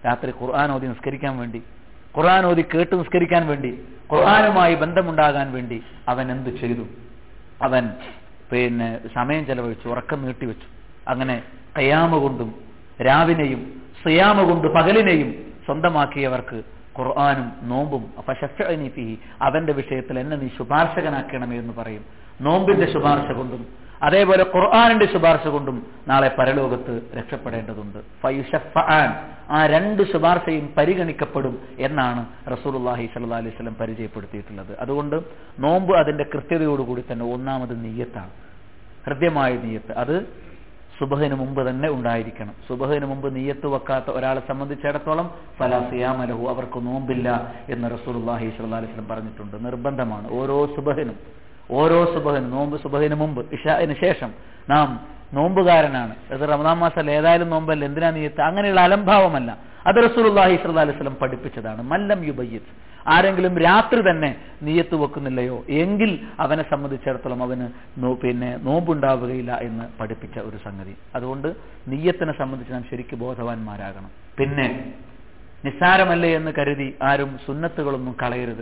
രാത്രി ഖുർആൻ ഓതി നിസ്കരിക്കാൻ വേണ്ടി ഖുർആൻ ഓതി കേട്ട് നിസ്കരിക്കാൻ വേണ്ടി ഖുർആനുമായി ബന്ധമുണ്ടാകാൻ വേണ്ടി അവൻ എന്ത് ചെയ്തു അവൻ പിന്നെ സമയം ചെലവഴിച്ചു ഉറക്കം നീട്ടിവെച്ചു അങ്ങനെ കയ്യാമ കൊണ്ടും രാവിനെയും സിയാമ കൊണ്ട് പകലിനെയും സ്വന്തമാക്കിയവർക്ക് ഖുർആാനും നോമ്പും ഫശഫ്അനി ഫീഹി അവന്റെ വിഷയത്തിൽ എന്നെ നീ ശുപാർശകനാക്കണമേ എന്ന് പറയും നോമ്പിന്റെ ശുപാർശ കൊണ്ടും അതേപോലെ ഖുർആാനിന്റെ ശുപാർശ കൊണ്ടും നാളെ പരലോകത്ത് രക്ഷപ്പെടേണ്ടതുണ്ട് ഫയുഷഫഅൻ ആ രണ്ട് ശുപാർശയും പരിഗണിക്കപ്പെടും എന്നാണ് റസൂലുള്ളാഹി സ്വല്ലല്ലാഹി അലൈഹി വസല്ലം പരിചയപ്പെടുത്തിയിട്ടുള്ളത് അതുകൊണ്ട് നോമ്പ് അതിന്റെ കൃത്യതയോടുകൂടി തന്നെ ഒന്നാമത് നീയത്താണ് ഹൃദ്യമായ നീയത്ത് അത് സുബഹിന് മുമ്പ് തന്നെ ഉണ്ടായിരിക്കണം സുബഹിന് മുമ്പ് നീയത്ത് വെക്കാത്ത ഒരാളെ സംബന്ധിച്ചിടത്തോളം ഫലാ സിയാമലഹു അവർക്ക് നോമ്പില്ല എന്ന് റസൂലുള്ളാഹി സ്വല്ലല്ലാഹി അലൈഹി വസല്ലം പറഞ്ഞിട്ടുണ്ട് നിർബന്ധമാണ് ഓരോ സുബഹിനും ഓരോ സുബഹിനും നോമ്പ് സുബഹിന് മുമ്പ് ഇഷാന് ശേഷം നാം നോമ്പുകാരനാണ് അത് റമദാൻ മാസം ഏതായാലും നോമ്പല്ല എന്തിനാ നീയത്ത് അങ്ങനെയുള്ള അലംഭാവമല്ല അത് റസൂലുള്ളാഹി സ്വല്ലല്ലാഹി അലൈഹി വസല്ലം പഠിപ്പിച്ചതാണ് മല്ലം യുബയ്യത് ആരെങ്കിലും രാത്രി തന്നെ നീയത്ത് വെക്കുന്നില്ലയോ എങ്കിൽ അവനെ സംബന്ധിച്ചിടത്തോളം അവന് നോ- പിന്നെ നോമ്പുണ്ടാവുകയില്ല എന്ന് പഠിപ്പിച്ച ഒരു സംഗതി അതുകൊണ്ട് നീയത്തിനെ സംബന്ധിച്ച് നാം ശരിക്കും ബോധവാന്മാരാകണം പിന്നെ നിസ്സാരമല്ലേ എന്ന് കരുതി ആരും സുന്നത്തുകളൊന്നും കളയരുത്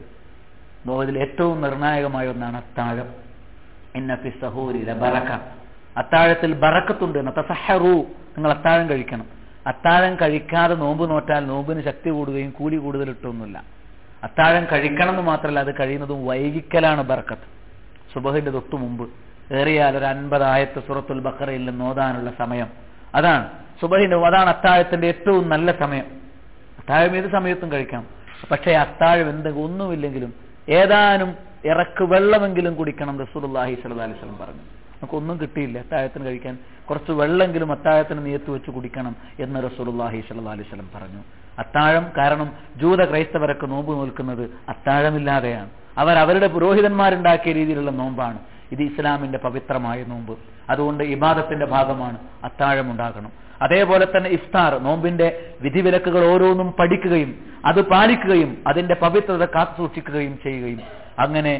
ഇതിൽ ഏറ്റവും നിർണായകമായ ഒന്നാണ് അത്താഴം ഇന്നഫി സഹൂരി ബറക്ക അത്താഴത്തിൽ ബറക്കത്തുണ്ട് തസഹറു നിങ്ങൾ അത്താഴം കഴിക്കണം അത്താഴം കഴിക്കാതെ നോമ്പ് നോറ്റാൽ നോമ്പിന് ശക്തി കൂടുകയും കൂലി കൂടുതൽ ഇട്ടൊന്നുമില്ല അത്താഴം കഴിക്കണം എന്ന് മാത്രമല്ല അത് കഴിയുന്നതും വൈകിക്കലാണ് ബർക്കത്ത് സുബഹിന്റെ തൊട്ടു മുമ്പ് ഏറിയാൽ ഒരു അൻപത് ആയത്ത് സുറത്തുൽ ബക്കറയിൽ നിന്ന് ഓതാനുള്ള സമയം അതാണ് സുബഹിന്റെ അതാണ് അത്താഴത്തിന്റെ ഏറ്റവും നല്ല സമയം അത്താഴം ഏത് സമയത്തും കഴിക്കാം പക്ഷേ അത്താഴം എന്തെങ്കിലും ഒന്നുമില്ലെങ്കിലും ഏതാനും ഇറക്ക് വെള്ളമെങ്കിലും കുടിക്കണം റസൂലുള്ളാഹി സ്വല്ലല്ലാഹി അലൈഹി വസല്ലം പറഞ്ഞു നമുക്കൊന്നും കിട്ടിയില്ല അത്താഴത്തിന് കഴിക്കാൻ കുറച്ച് വെള്ളമെങ്കിലും അത്താഴത്തിന് നിയത്ത് വെച്ച് കുടിക്കണം എന്ന് റസൂലുള്ളാഹി സ്വല്ലല്ലാഹി അലൈഹി വസല്ലം പറഞ്ഞു അത്താഴം കാരണം ജൂത ക്രൈസ്തവരൊക്കെ നോമ്പ് നോൽക്കുന്നത് അത്താഴമില്ലാതെയാണ് അവർ അവരുടെ പുരോഹിതന്മാരുണ്ടാക്കിയ രീതിയിലുള്ള നോമ്പാണ് ഇത് ഇസ്ലാമിന്റെ പവിത്രമായ നോമ്പ് അതുകൊണ്ട് ഇബാദത്തിന്റെ ഭാഗമാണ് അത്താഴം ഉണ്ടാകണം അതേപോലെ തന്നെ ഇഫ്താർ നോമ്പിന്റെ വിധിവിലക്കുകൾ ഓരോന്നും പഠിക്കുകയും അത് പാലിക്കുകയും അതിന്റെ പവിത്രത കാത്തു സൂക്ഷിക്കുകയും ചെയ്യുകയും അങ്ങനെ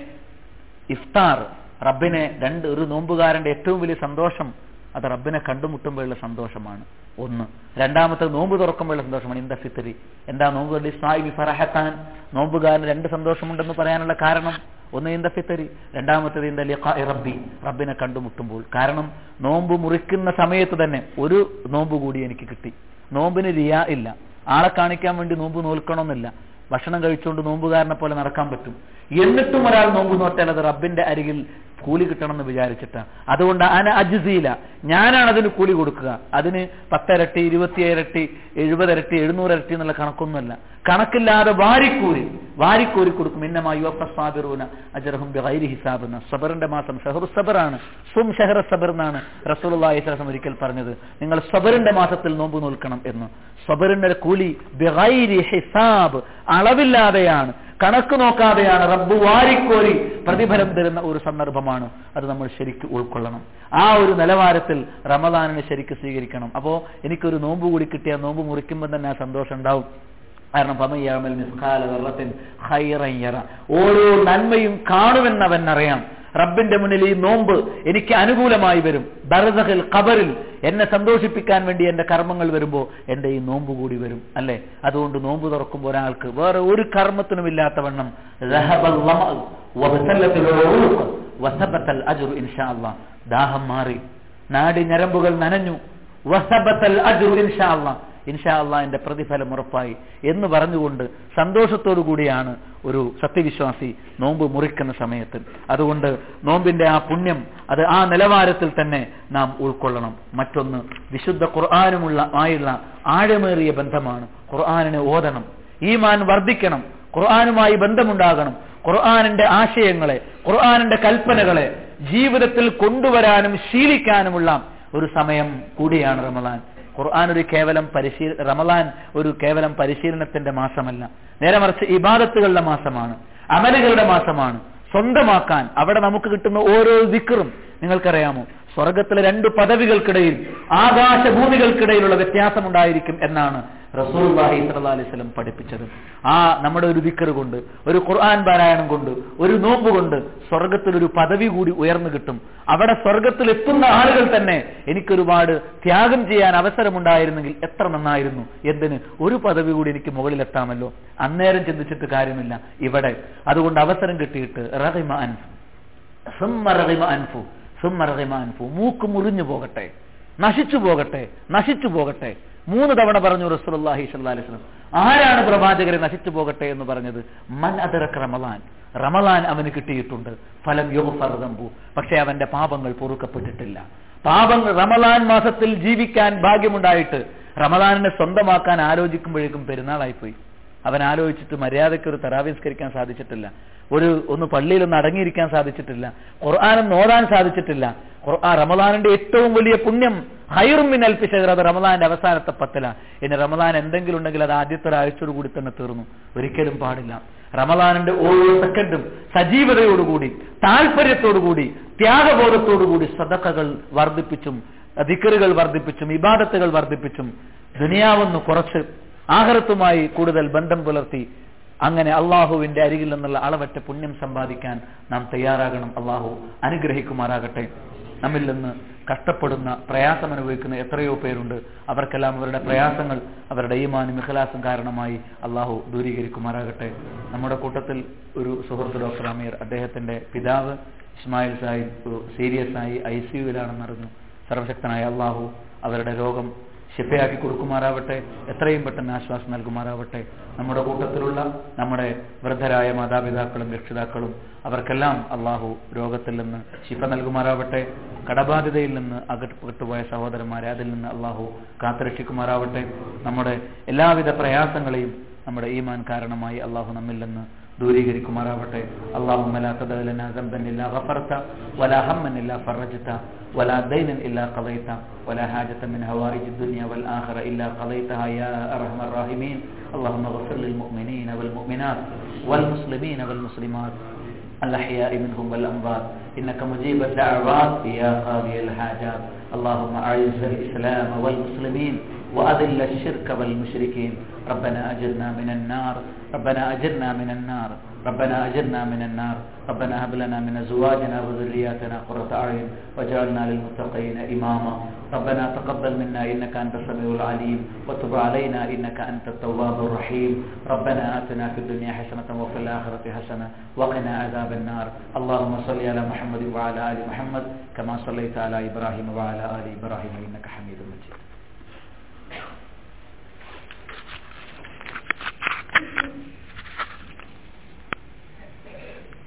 ഇഫ്താർ റബ്ബിനെ രണ്ട് ഒരു നോമ്പുകാരന്റെ ഏറ്റവും വലിയ സന്തോഷം അത് റബ്ബിനെ കണ്ടുമുട്ടുമ്പോഴുള്ള സന്തോഷമാണ് ഒന്ന് രണ്ടാമത്തെ നോമ്പ് തുറക്കുമ്പോഴുള്ള സന്തോഷമാണ് ഇന്ത ഫിത്തരി എന്താ നോമ്പ് സായി ഫറഹത്താൻ നോമ്പുകാരന് രണ്ട് സന്തോഷമുണ്ടെന്ന് പറയാനുള്ള കാരണം ഒന്ന് ഇന്ത ഫിത്തരി രണ്ടാമത്തേത് ഇന്ത ലിഖാഇ റബ്ബി റബ്ബിനെ കണ്ടുമുട്ടുമ്പോൾ കാരണം നോമ്പ് മുറിക്കുന്ന സമയത്ത് തന്നെ ഒരു നോമ്പ് കൂടി എനിക്ക് കിട്ടി നോമ്പിന് റിയാ ഇല്ല ആളെ കാണിക്കാൻ വേണ്ടി നോമ്പ് നോൽക്കണമെന്നില്ല ഭക്ഷണം കഴിച്ചുകൊണ്ട് നോമ്പുകാരനെ പോലെ നടക്കാൻ പറ്റും എന്നിട്ടും ഒരാൾ നോമ്പ് നോറ്റാൽ അത് റബ്ബിന്റെ അരികിൽ കൂലി കിട്ടണമെന്ന് വിചാരിച്ചിട്ടാണ് അതുകൊണ്ട് അന അജിസീല ഞാനാണ് അതിന് കൂലി കൊടുക്കുക അതിന് പത്തിരട്ടി ഇരുപത്തിയേഴരട്ടി എഴുപതിരട്ടി എഴുന്നൂറിരട്ടി എന്നുള്ള കണക്കൊന്നുമല്ല കണക്കില്ലാതെ വാരിക്കൂരി വാരിക്കൂരി കൊടുക്കും ഇന്നമായി യുവസാബിറൂന അജറഹും ബൈരി ഹിസാബ് എന്ന സബറിന്റെ മാസം ഷഹറു സബറാണ് സും ഷഹറ സബർ എന്നാണ് റസൂലുള്ളാഹി സ്വലം ഒരിക്കൽ പറഞ്ഞത് നിങ്ങൾ സബറിന്റെ മാസത്തിൽ നോമ്പ് നോൽക്കണം എന്ന് സബറിന്റെ കൂലി ബിഗൈരി ഹിസാബ് അളവില്ലാതെയാണ് കണക്ക് നോക്കാതെയാണ് റബ്ബ് വാരിക്കോരി പ്രതിഫലം തരുന്ന ഒരു സന്ദർഭമാണ് അത് നമ്മൾ ശരിക്കും ഉൾക്കൊള്ളണം ആ ഒരു നിലവാരത്തിൽ റമദാനിനെ ശരിക്കും സ്വീകരിക്കണം അപ്പോ എനിക്കൊരു നോമ്പ് കൂടി കിട്ടിയ നോമ്പ് മുറിക്കുമ്പോൾ തന്നെ ആ സന്തോഷം ഉണ്ടാവും കാരണം പമയ്യാമൽ മിസ്കാല വെള്ളത്തിൻ ഹൈറയ്യറ ഓരോ നന്മയും കാണുമെന്നവൻ അറിയാം റബ്ബിന്റെ മുന്നിൽ ഈ നോമ്പ് എനിക്ക് അനുകൂലമായി വരും ബർദഹിൽ ഖബറിൽ എന്നെ സന്തോഷിപ്പിക്കാൻ വേണ്ടി എന്റെ കർമ്മങ്ങൾ വരുമ്പോൾ എന്റെ ഈ നോമ്പ് കൂടി വരും അല്ലെ അതുകൊണ്ട് നോമ്പ് തുറക്കുമ്പോൾ ഒരാൾക്ക് വേറെ ഒരു കർമ്മത്തിനും ഇല്ലാത്തവണ്ണം റഹബൽ ലമഅ വബസല്ലത്തുൽ ഉറുഖ് വസബത്തൽ അജ്റു ഇൻഷാ അല്ലാഹ് ദാഹം മാറി നാടി ഞരമ്പുകൾ നനഞ്ഞു വസബത്തൽ അജ്റു ഇൻഷാ അല്ലാഹ് ഇൻഷാ അള്ളാഹിന്റെ പ്രതിഫലം ഉറപ്പായി എന്ന് പറഞ്ഞുകൊണ്ട് സന്തോഷത്തോടു കൂടിയാണ് ഒരു സത്യവിശ്വാസി നോമ്പ് മുറിക്കുന്ന സമയത്ത് അതുകൊണ്ട് നോമ്പിന്റെ ആ പുണ്യം അത് ആ നിലവാരത്തിൽ തന്നെ നാം ഉൾക്കൊള്ളണം മറ്റൊന്ന് വിശുദ്ധ ഖുർആാനുമുള്ള ആയുള്ള ആഴമേറിയ ബന്ധമാണ് ഖുർആാനിനെ ഓതണം ഈമാൻ വർദ്ധിക്കണം ഖുർആാനുമായി ബന്ധമുണ്ടാകണം ഖുർആാനിന്റെ ആശയങ്ങളെ ഖുർആാനിന്റെ കൽപ്പനകളെ ജീവിതത്തിൽ കൊണ്ടുവരാനും ശീലിക്കാനുമുള്ള ഒരു സമയം കൂടിയാണ് റമദാൻ ഖുർആൻ ഒരു കേവലം പരിശീല റമദാൻ ഒരു കേവലം പരിശീലനത്തിന്റെ മാസമല്ല നേരെ മറിച്ച് ഇബാദത്തുകളുടെ മാസമാണ് അമലുകളുടെ മാസമാണ് സ്വന്തമാക്കാൻ അവിടെ നമുക്ക് കിട്ടുന്ന ഓരോ ദിക്കറും നിങ്ങൾക്കറിയാമോ സ്വർഗത്തിലെ രണ്ട് പദവികൾക്കിടയിൽ ആകാശഭൂമികൾക്കിടയിലുള്ള വ്യത്യാസമുണ്ടായിരിക്കും എന്നാണ് റസൂൽഹി സല്ലാ അലൈഹി സ്വലം പഠിപ്പിച്ചത് ആ നമ്മുടെ ഒരു ദിക്കർ കൊണ്ട് ഒരു ഖുർആൻ പാരായണം കൊണ്ട് ഒരു നോമ്പ് കൊണ്ട് സ്വർഗത്തിൽ ഒരു പദവി കൂടി ഉയർന്നു കിട്ടും അവിടെ സ്വർഗത്തിൽ എത്തുന്ന ആളുകൾ തന്നെ എനിക്കൊരുപാട് ത്യാഗം ചെയ്യാൻ അവസരമുണ്ടായിരുന്നെങ്കിൽ എത്ര നന്നായിരുന്നു എന്തിന് ഒരു പദവി കൂടി എനിക്ക് മുകളിലെത്താമല്ലോ അന്നേരം ചിന്തിച്ചിട്ട് കാര്യമില്ല ഇവിടെ അതുകൊണ്ട് അവസരം കിട്ടിയിട്ട് റഹിമ അൻഫു സുമ്മ റഹിമ അൻഫു സുമ്മ റഹിമ അൻഫു മൂക്ക് മുറിഞ്ഞു പോകട്ടെ നശിച്ചു പോകട്ടെ നശിച്ചു പോകട്ടെ മൂന്ന് തവണ പറഞ്ഞു റസൂലുള്ളാഹി സ്വല്ലല്ലാഹി അലൈഹി വസല്ലം ആരാണ് പ്രവാചകരെ നശിച്ചു പോകട്ടെ എന്ന് പറഞ്ഞത് മൻ അതറക്ക റമലാൻ റമലാൻ അവന് കിട്ടിയിട്ടുണ്ട് ഫലം യുഗഫർദമ്പു പക്ഷേ അവന്റെ പാപങ്ങൾ പൊറുക്കപ്പെട്ടിട്ടില്ല പാപങ്ങൾ റമലാൻ മാസത്തിൽ ജീവിക്കാൻ ഭാഗ്യമുണ്ടായിട്ട് റമലാനിനെ സ്വന്തമാക്കാൻ ആലോചിക്കുമ്പോഴേക്കും പെരുന്നാളായിപ്പോയി അവൻ ആലോചിച്ചിട്ട് മര്യാദയ്ക്ക് ഒരു തറാവിസ്കരിക്കാൻ സാധിച്ചിട്ടില്ല ഒരു ഒന്ന് പള്ളിയിൽ ഒന്ന് അടങ്ങിയിരിക്കാൻ സാധിച്ചിട്ടില്ല ഖുർആാനം നോടാൻ സാധിച്ചിട്ടില്ല ഖുർആൻ റമദാനിന്റെ ഏറ്റവും വലിയ പുണ്യം ഹൈറുമിൻ അൽപ്പിശകർ അത് റമദാന്റെ അവസാനത്തെ പത്തില ഇനി റമദാൻ എന്തെങ്കിലും ഉണ്ടെങ്കിൽ അത് ആദ്യത്തെ ഒരാഴ്ചയോട് കൂടി തന്നെ തീർന്നു ഒരിക്കലും പാടില്ല റമദാനിന്റെ ഓരോ സെക്കൻഡും സജീവതയോടുകൂടി താല്പര്യത്തോടുകൂടി ത്യാഗബോധത്തോടുകൂടി സദക്കകൾ വർദ്ധിപ്പിച്ചും ദിക്കറുകൾ വർദ്ധിപ്പിച്ചും ഇബാദത്തുകൾ വർദ്ധിപ്പിച്ചും ദുനിയാവൊന്ന് കുറച്ച് ആഹരത്തുമായി കൂടുതൽ ബന്ധം പുലർത്തി അങ്ങനെ അള്ളാഹുവിന്റെ അരികിൽ നിന്നുള്ള അളവറ്റ പുണ്യം സമ്പാദിക്കാൻ നാം തയ്യാറാകണം അള്ളാഹു അനുഗ്രഹിക്കുമാറാകട്ടെ നമ്മിൽ നിന്ന് കഷ്ടപ്പെടുന്ന പ്രയാസം അനുഭവിക്കുന്ന എത്രയോ പേരുണ്ട് അവർക്കെല്ലാം അവരുടെ പ്രയാസങ്ങൾ അവരുടെ ഈമാനും ഇഖലാസും കാരണമായി അള്ളാഹു ദൂരീകരിക്കുമാറാകട്ടെ നമ്മുടെ കൂട്ടത്തിൽ ഒരു സുഹൃത്ത് ഡോക്ടർ അമീർ അദ്ദേഹത്തിന്റെ പിതാവ് ഇസ്മായിൽ സാഹിബ് സീരിയസ് ആയി ഐ സിയുവിലാണെന്നറിഞ്ഞു സർവശക്തനായ അള്ളാഹു അവരുടെ രോഗം ശിഫയാക്കി കൊടുക്കുമാറാവട്ടെ എത്രയും പെട്ടെന്ന് ആശ്വാസം നൽകുമാറാവട്ടെ നമ്മുടെ കൂട്ടത്തിലുള്ള നമ്മുടെ വൃദ്ധരായ മാതാപിതാക്കളും രക്ഷിതാക്കളും അവർക്കെല്ലാം അള്ളാഹു രോഗത്തിൽ നിന്ന് ശിഫ നൽകുമാറാവട്ടെ കടബാധ്യതയിൽ നിന്ന് അകപ്പെട്ടുപോയ സഹോദരന്മാരെ അതിൽ നിന്ന് അള്ളാഹു കാത്തുരക്ഷിക്കുമാറാവട്ടെ നമ്മുടെ എല്ലാവിധ പ്രയാസങ്ങളെയും നമ്മുടെ ഈമാൻ കാരണമായി അള്ളാഹു നമ്മിൽ നിന്ന് ദൂരീകരിക്കുമാറാവട്ടെ اللهم لا تدع لنا ذنبا الا غفرته ولا هما الا فرجته ولا دينا الا قضيته ولا حاجة من هوائج الدنيا والآخرة إلا قضيتها يا أرحم الراحمين اللهم اغفر للمؤمنين والمؤمنات والمسلمين والمسلمات الأحياء منهم والأموات إنك مجيب الدعوات يا قاضي الحاجات اللهم أعز الإسلام والمسلمين وأذل الشرك والمشركين ربنا أجرنا من النار ربنا أجرنا من النار ربنا أجرنا من النار ربنا هب لنا من أزواجنا وذرياتنا قرة أعين واجعلنا للمتقين إماما ربنا تقبل منا إنك أنت السميع العليم وتب علينا إنك أنت التواب الرحيم ربنا آتنا في الدنيا حسنة وفي الآخرة حسنة وقنا عذاب النار اللهم صل على محمد وعلى آل محمد كما صليت على إبراهيم وعلى آل إبراهيم إنك حميد مجيد